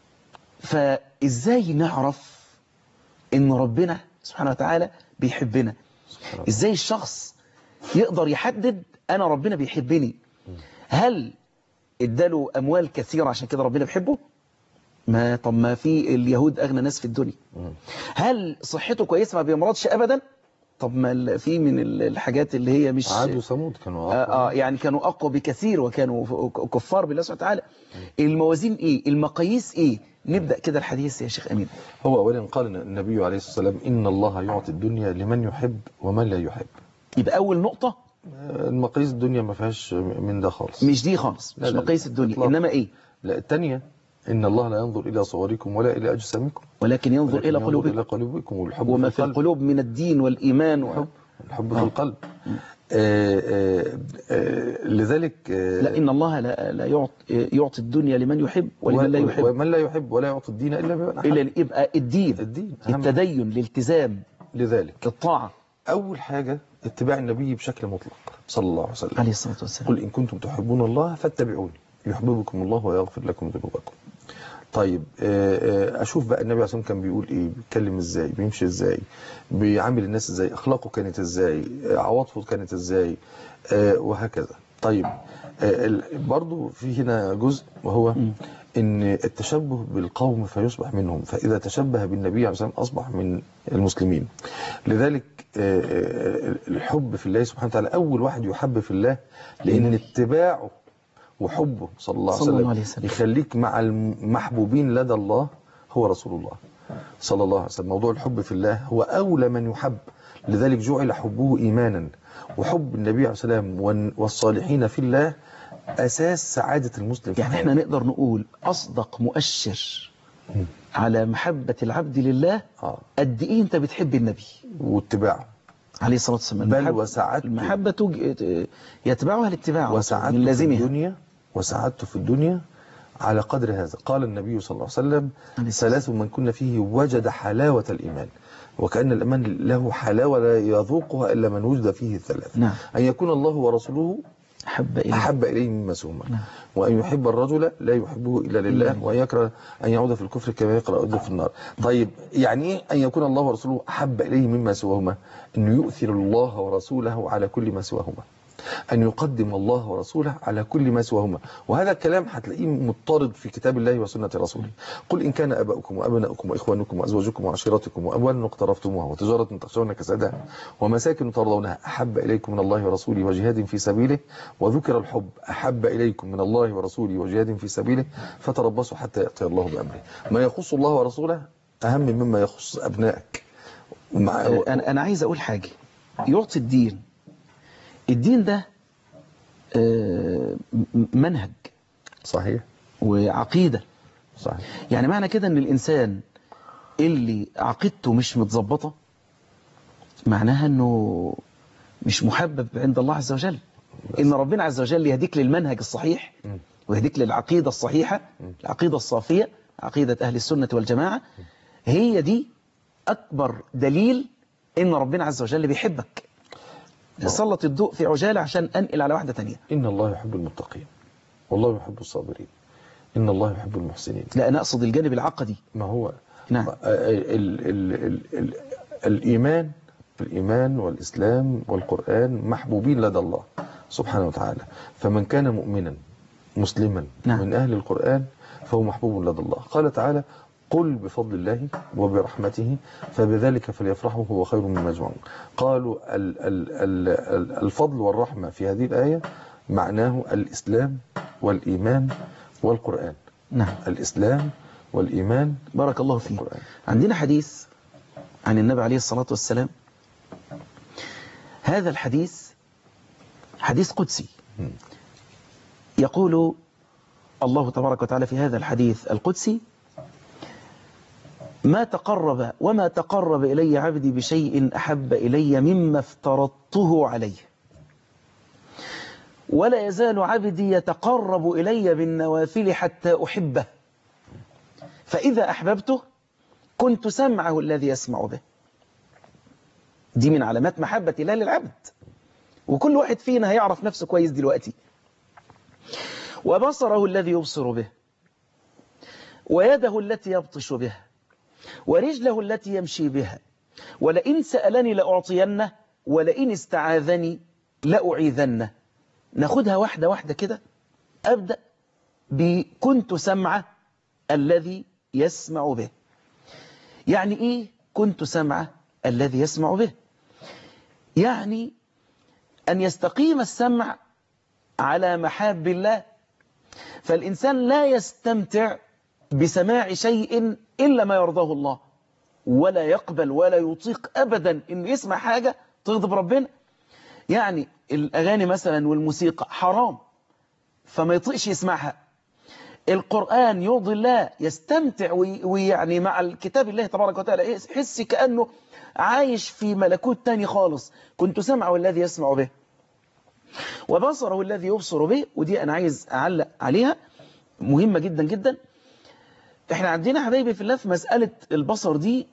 فازاي نعرف ان ربنا سبحانه وتعالى بيحبنا سبحان الله. ازاي الشخص يقدر يحدد انا ربنا بيحبني هل اداله اموال كثيره عشان كده ربنا بيحبه ما طب ما في اليهود اغنى ناس في الدنيا هل صحته كويسه ما بيمرضش ابدا طب ما ال- في من ال- الحاجات اللي هي مش عاد وثمود كانوا آه, أقوى. اه يعني كانوا اقوى بكثير وكانوا ف- كفار بالله سبحانه وتعالى الموازين ايه المقاييس ايه نبدا كده الحديث يا شيخ امين هو أولا قال النبي عليه الصلاة والسلام إن الله يعطي الدنيا لمن يحب ومن لا يحب يبقى اول نقطه المقاييس الدنيا ما فيهاش من ده خالص مش دي خالص لا، مش لا، مقاييس الدنيا إطلاقاً. انما ايه لا الثانية إن الله لا ينظر إلى صوركم ولا إلى أجسامكم ولكن ينظر ولكن الى ينظر إلى قلوبكم قلوبكم والحب وما في في القلب القلوب من الدين والايمان و... الحب الحب في القلب آه، آه، آه، لذلك آه، لا ان الله لا, لا يعطي, يعطي الدنيا لمن يحب ولمن لا يحب ومن لا يحب ولا يعطي الدين إلا بمن أحب الا يبقى الدين الدين أهم. التدين الالتزام لذلك الطاعه أول حاجة اتباع النبي بشكل مطلق صلى الله عليه وسلم عليه الصلاه والسلام قل إن كنتم تحبون الله فاتبعوني يحببكم الله ويغفر لكم ذنوبكم طيب آه، آه، أشوف بقى النبي عليه الصلاة والسلام كان بيقول إيه بيتكلم إزاي بيمشي إزاي بيعامل الناس إزاي أخلاقه كانت إزاي آه، عواطفه كانت إزاي آه، وهكذا طيب آه، ال- برضو في هنا جزء وهو ان التشبه بالقوم فيصبح منهم فاذا تشبه بالنبي عليه الصلاه والسلام اصبح من المسلمين لذلك آه، آه، الحب في الله سبحانه وتعالى اول واحد يحب في الله لان اتباعه وحبه صلى الله عليه صلى الله وسلم عليه وسلم. يخليك مع المحبوبين لدى الله هو رسول الله صلى الله عليه وسلم موضوع الحب في الله هو أولى من يحب لذلك جعل حبه إيمانا وحب النبي عليه الصلاة والسلام والن- والصالحين في الله أساس سعادة المسلم في يعني حياته. احنا نقدر نقول اصدق مؤشر على محبه العبد لله آه. قد ايه انت بتحب النبي واتباعه عليه الصلاه والسلام بل المحبة- وسعادته. المحبه تج- يتبعها الاتباع وسعادته من في لازمها الدنيا وسعادته في الدنيا على قدر هذا قال النبي صلى الله عليه وسلم عليه الصلاة ثلاث من كنا فيه وجد حلاوة الإيمان وكأن الإيمان له حلاوة لا يذوقها إلا من وجد فيه الثلاث نعم. أن يكون الله ورسوله احب اليه أحب إليه مما سوما نعم. وأن يحب الرجل لا يحبه إلا لله وأن يكره أن يعود في الكفر كما يقرأ يعود في النار طيب يعني إيه أن يكون الله ورسوله أحب إليه مما سواهما أن يؤثر الله ورسوله على كل ما سواهما أن يقدم الله ورسوله على كل ما سواهما وهذا الكلام هتلاقيه مضطرد في كتاب الله وسنة رسوله قل إن كان أباؤكم وأبناؤكم وإخوانكم وأزواجكم وعشيرتكم وأموال اقترفتموها وتجارة تخشون كسادها ومساكن ترضونها أحب إليكم من الله ورسوله وجهاد في سبيله وذكر الحب أحب إليكم من الله ورسوله وجهاد في سبيله فتربصوا حتى يأتي الله بأمره ما يخص الله ورسوله أهم مما يخص أبنائك مع انا انا عايز اقول حاجه يعطي الدين الدين ده آه، م- منهج صحيح وعقيده صحيح يعني معنى كده ان الانسان اللي عقيدته مش متظبطه معناها انه مش محبب عند الله عز وجل ان ربنا عز وجل يهديك للمنهج الصحيح ويهديك للعقيده الصحيحه العقيده الصافيه عقيده اهل السنه والجماعه هي دي اكبر دليل ان ربنا عز وجل بيحبك سلط الضوء في عجاله عشان انقل على واحده تانية إن الله يحب المتقين والله يحب الصابرين إن الله يحب المحسنين لا انا اقصد الجانب العقدي ما هو نعم. ال ال ال ال ال الإيمان الإيمان والإسلام والقرآن محبوبين لدى الله سبحانه وتعالى فمن كان مؤمنا مسلما نعم. من أهل القرآن فهو محبوب لدى الله قال تعالى قل بفضل الله وبرحمته فبذلك فليفرحوا هو خير مما يجمعون قالوا ال ال ال ال الفضل والرحمة في هذه الآية معناه الإسلام والإيمان والقرآن نعم الإسلام والإيمان بارك الله فيك القرآن. عندنا حديث عن النبي عليه الصلاة والسلام هذا الحديث حديث قدسي يقول الله تبارك وتعالى في هذا الحديث القدسي ما تقرب وما تقرب إلي عبدي بشيء أحب إلي مما افترضته عليه ولا يزال عبدي يتقرب إلي بالنوافل حتى أحبه فإذا أحببته كنت سمعه الذي يسمع به دي من علامات محبة الله للعبد وكل واحد فينا هيعرف نفسه كويس دلوقتي وبصره الذي يبصر به ويده التي يبطش بها ورجله التي يمشي بها ولئن سألني لأعطينه ولئن استعاذني لأعيذنه ناخدها واحدة واحدة كده أبدأ بكنت سمعه الذي يسمع به يعني إيه كنت سمعه الذي يسمع به يعني أن يستقيم السمع على محاب الله فالإنسان لا يستمتع بسماع شيء إلا ما يرضاه الله ولا يقبل ولا يطيق أبدا أن يسمع حاجة تغضب ربنا يعني الأغاني مثلا والموسيقى حرام فما يطيقش يسمعها القرآن يرضي الله يستمتع وي- ويعني مع الكتاب الله تبارك وتعالى يحس كأنه عايش في ملكوت تاني خالص كنت سمعه الذي يسمع به وبصره الذي يبصر به ودي أنا عايز أعلق عليها مهمة جدا جدا احنا عندنا حبايبي في الله في مسألة البصر دي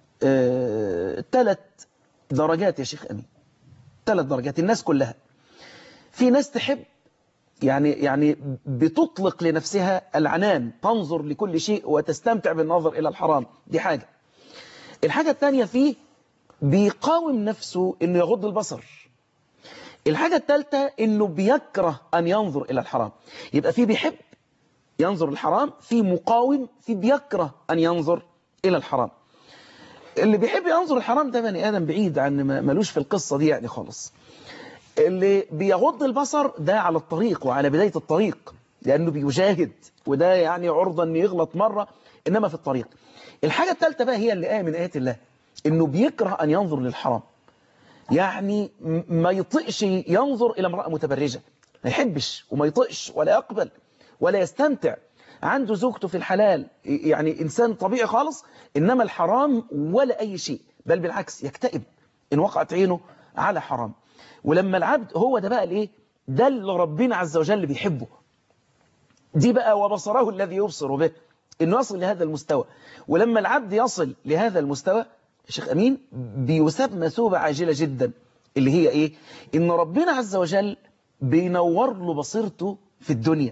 ثلاث درجات يا شيخ أمين ثلاث درجات الناس كلها في ناس تحب يعني يعني بتطلق لنفسها العنان تنظر لكل شيء وتستمتع بالنظر إلى الحرام دي حاجة الحاجة الثانية فيه بيقاوم نفسه انه يغض البصر الحاجة الثالثة انه بيكره ان ينظر الى الحرام يبقى في بيحب ينظر الحرام في مقاوم في بيكره ان ينظر الى الحرام اللي بيحب ينظر الحرام ده بني ادم بعيد عن ما- ملوش في القصة دي يعني خالص اللي بيغض البصر ده على الطريق وعلى بداية الطريق لأنه بيجاهد وده يعني عرضة أن يغلط مرة إنما في الطريق الحاجة الثالثة بقى هي اللي آية من آيات الله إنه بيكره أن ينظر للحرام يعني م- ما يطقش ينظر إلى امرأة متبرجة ما يحبش وما يطقش ولا يقبل ولا يستمتع عنده زوجته في الحلال يعني إنسان طبيعي خالص إنما الحرام ولا أي شيء بل بالعكس يكتئب إن وقعت عينه على حرام ولما العبد هو ده بقى الايه ده اللي ربنا عز وجل بيحبه دي بقى وبصره الذي يبصر به انه يصل لهذا المستوى ولما العبد يصل لهذا المستوى يا شيخ امين بيثاب مثوبه عاجله جدا اللي هي ايه ان ربنا عز وجل بينور له بصيرته في الدنيا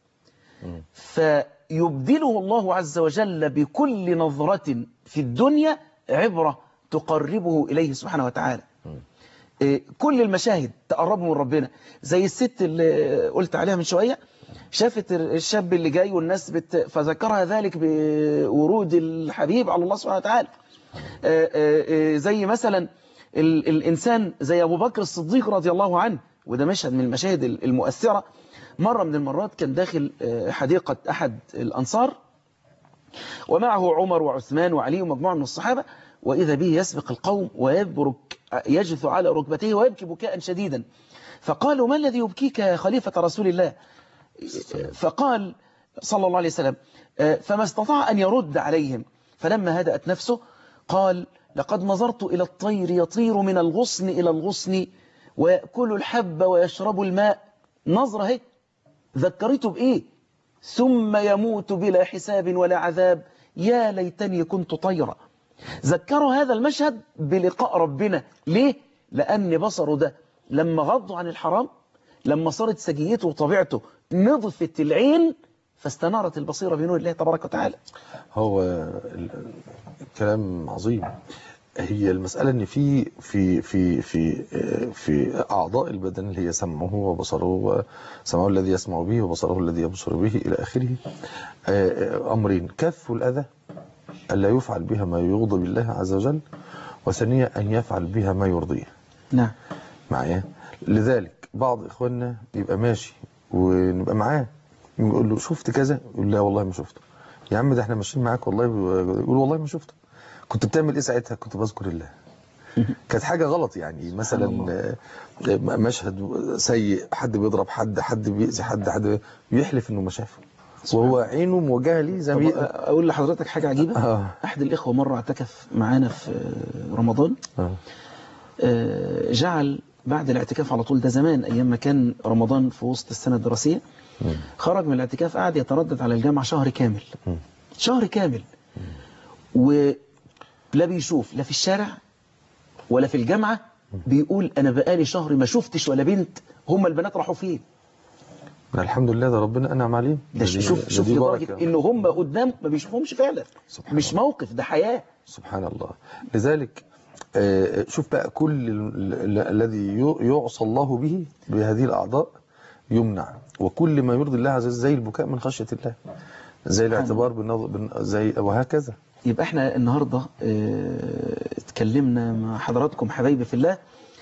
فيبدله الله عز وجل بكل نظرة في الدنيا عبرة تقربه إليه سبحانه وتعالى إيه، كل المشاهد تقربه من ربنا زي الست اللي قلت عليها من شوية شافت الشاب اللي جاي والناس بت... فذكرها ذلك بورود الحبيب على الله سبحانه وتعالى آه، آه، آه، زي مثلا ال... الإنسان زي أبو بكر الصديق رضي الله عنه وده مشهد من المشاهد المؤثرة مرة من المرات كان داخل آه، حديقة أحد الأنصار ومعه عمر وعثمان وعلي ومجموعة من الصحابة وإذا به يسبق القوم ويبرك يجث على ركبتيه ويبكي بكاء شديدا فقالوا ما الذي يبكيك يا خليفة رسول الله فقال صلى الله عليه وسلم آه، فما استطاع أن يرد عليهم فلما هدأت نفسه قال لقد نظرت إلى الطير يطير من الغصن إلى الغصن ويأكل الحب ويشرب الماء نظرة هيك ذكرته بإيه ثم يموت بلا حساب ولا عذاب يا ليتني كنت طيرا ذكروا هذا المشهد بلقاء ربنا ليه؟ لأن بصره ده لما غضوا عن الحرام لما صارت سجيته وطبيعته نظفت العين فاستنارت البصيرة بنور الله تبارك وتعالى هو ال- الكلام عظيم هي المسألة ان في في في في في أعضاء البدن اللي هي سمعه وبصره وسمعه الذي يسمع به وبصره الذي يبصر به إلى آخره آه، أمرين كف الأذى ألا يفعل بها ما يغضب الله عز وجل وثانيا أن يفعل بها ما يرضيه نعم معايا لذلك بعض إخواننا بيبقى ماشي ونبقى معاه يقول له شفت كذا يقول لا والله ما شفته يا عم ده احنا ماشيين معاك والله يقول والله ما شفته كنت بتعمل ايه ساعتها كنت بذكر الله كانت حاجة غلط يعني مثلا آه، مشهد سيء حد بيضرب حد حد بيأذي حد حد يحلف انه ما شافه وهو عينه موجهه ليه طب زميل أقول لحضرتك حاجة عجيبة آه. أحد الإخوة مرة اعتكف معانا في رمضان آه. آه، جعل بعد الاعتكاف على طول ده زمان أيام ما كان رمضان في وسط السنة الدراسية خرج من الاعتكاف قعد يتردد على الجامعة شهر كامل شهر كامل ولا بيشوف لا في الشارع ولا في الجامعة بيقول أنا بقالي شهر ما شفتش ولا بنت هم البنات راحوا فين الحمد لله ده ربنا انعم عليهم ده دي- شوف ده شوف دي لدرجة بركة. ان هم قدام ما بيشوفهمش فعلا سبحان مش الله. موقف ده حياة سبحان الله لذلك آه، شوف بقى كل ال- ال- الذي ي- يعصى الله به بهذه الأعضاء يمنع وكل ما يرضي الله عز وجل زي البكاء من خشية الله زي الاعتبار بالنظر بال- زي وهكذا يبقى احنا النهاردة اه اتكلمنا مع حضراتكم حبايبي في الله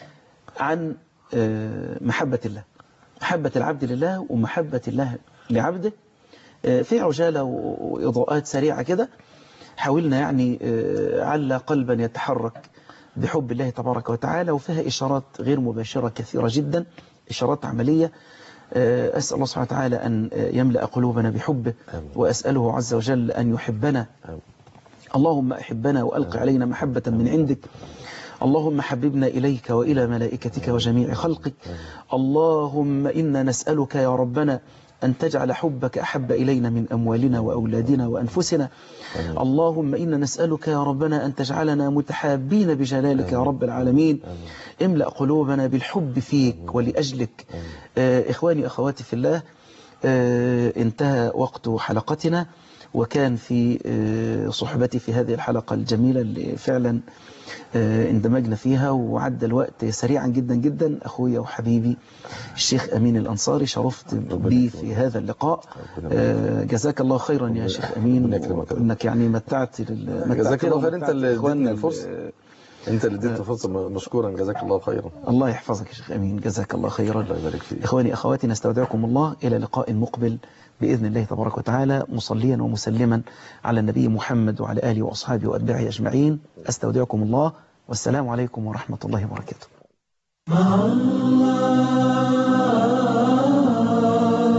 عن اه محبة الله محبة العبد لله ومحبة الله لعبده اه في عجالة و- وإضاءات سريعة كده حاولنا يعني اه عل قلبا يتحرك بحب الله تبارك وتعالى وفيها إشارات غير مباشرة كثيرة جدا إشارات عملية اه أسأل الله سبحانه وتعالى أن اه يملأ قلوبنا بحبه آمين. وأسأله عز وجل أن يحبنا آمين. اللهم أحبنا وألق علينا محبة من عندك اللهم حببنا إليك وإلى ملائكتك وجميع خلقك اللهم إنا نسألك يا ربنا أن تجعل حبك أحب إلينا من أموالنا وأولادنا وأنفسنا اللهم إنا نسألك يا ربنا أن تجعلنا متحابين بجلالك يا رب العالمين املأ قلوبنا بالحب فيك ولأجلك آه إخواني أخواتي في الله آه انتهى وقت حلقتنا وكان في آه صحبتي في هذه الحلقة الجميلة اللي فعلا آه اندمجنا فيها وعدى الوقت سريعا جدا جدا أخويا وحبيبي الشيخ أمين الأنصاري شرفت بي في هذا اللقاء آه جزاك الله خيرا يا شيخ أمين ربنا يكرمك. إنك يعني متعت لل- جزاك الله متعتنا خير انت ومتعت اللي إخواننا اديتني ال- الفرصة انت اللي اديتني فرصة مشكورا جزاك الله خيرا الله يحفظك يا شيخ أمين جزاك الله خيرا الله يبارك فيك إخواني أخواتي نستودعكم الله إلى لقاء مقبل بإذن الله تبارك وتعالى مصليا ومسلما على النبي محمد وعلى آله وأصحابه وأتباعه أجمعين أستودعكم الله والسلام عليكم ورحمة الله وبركاته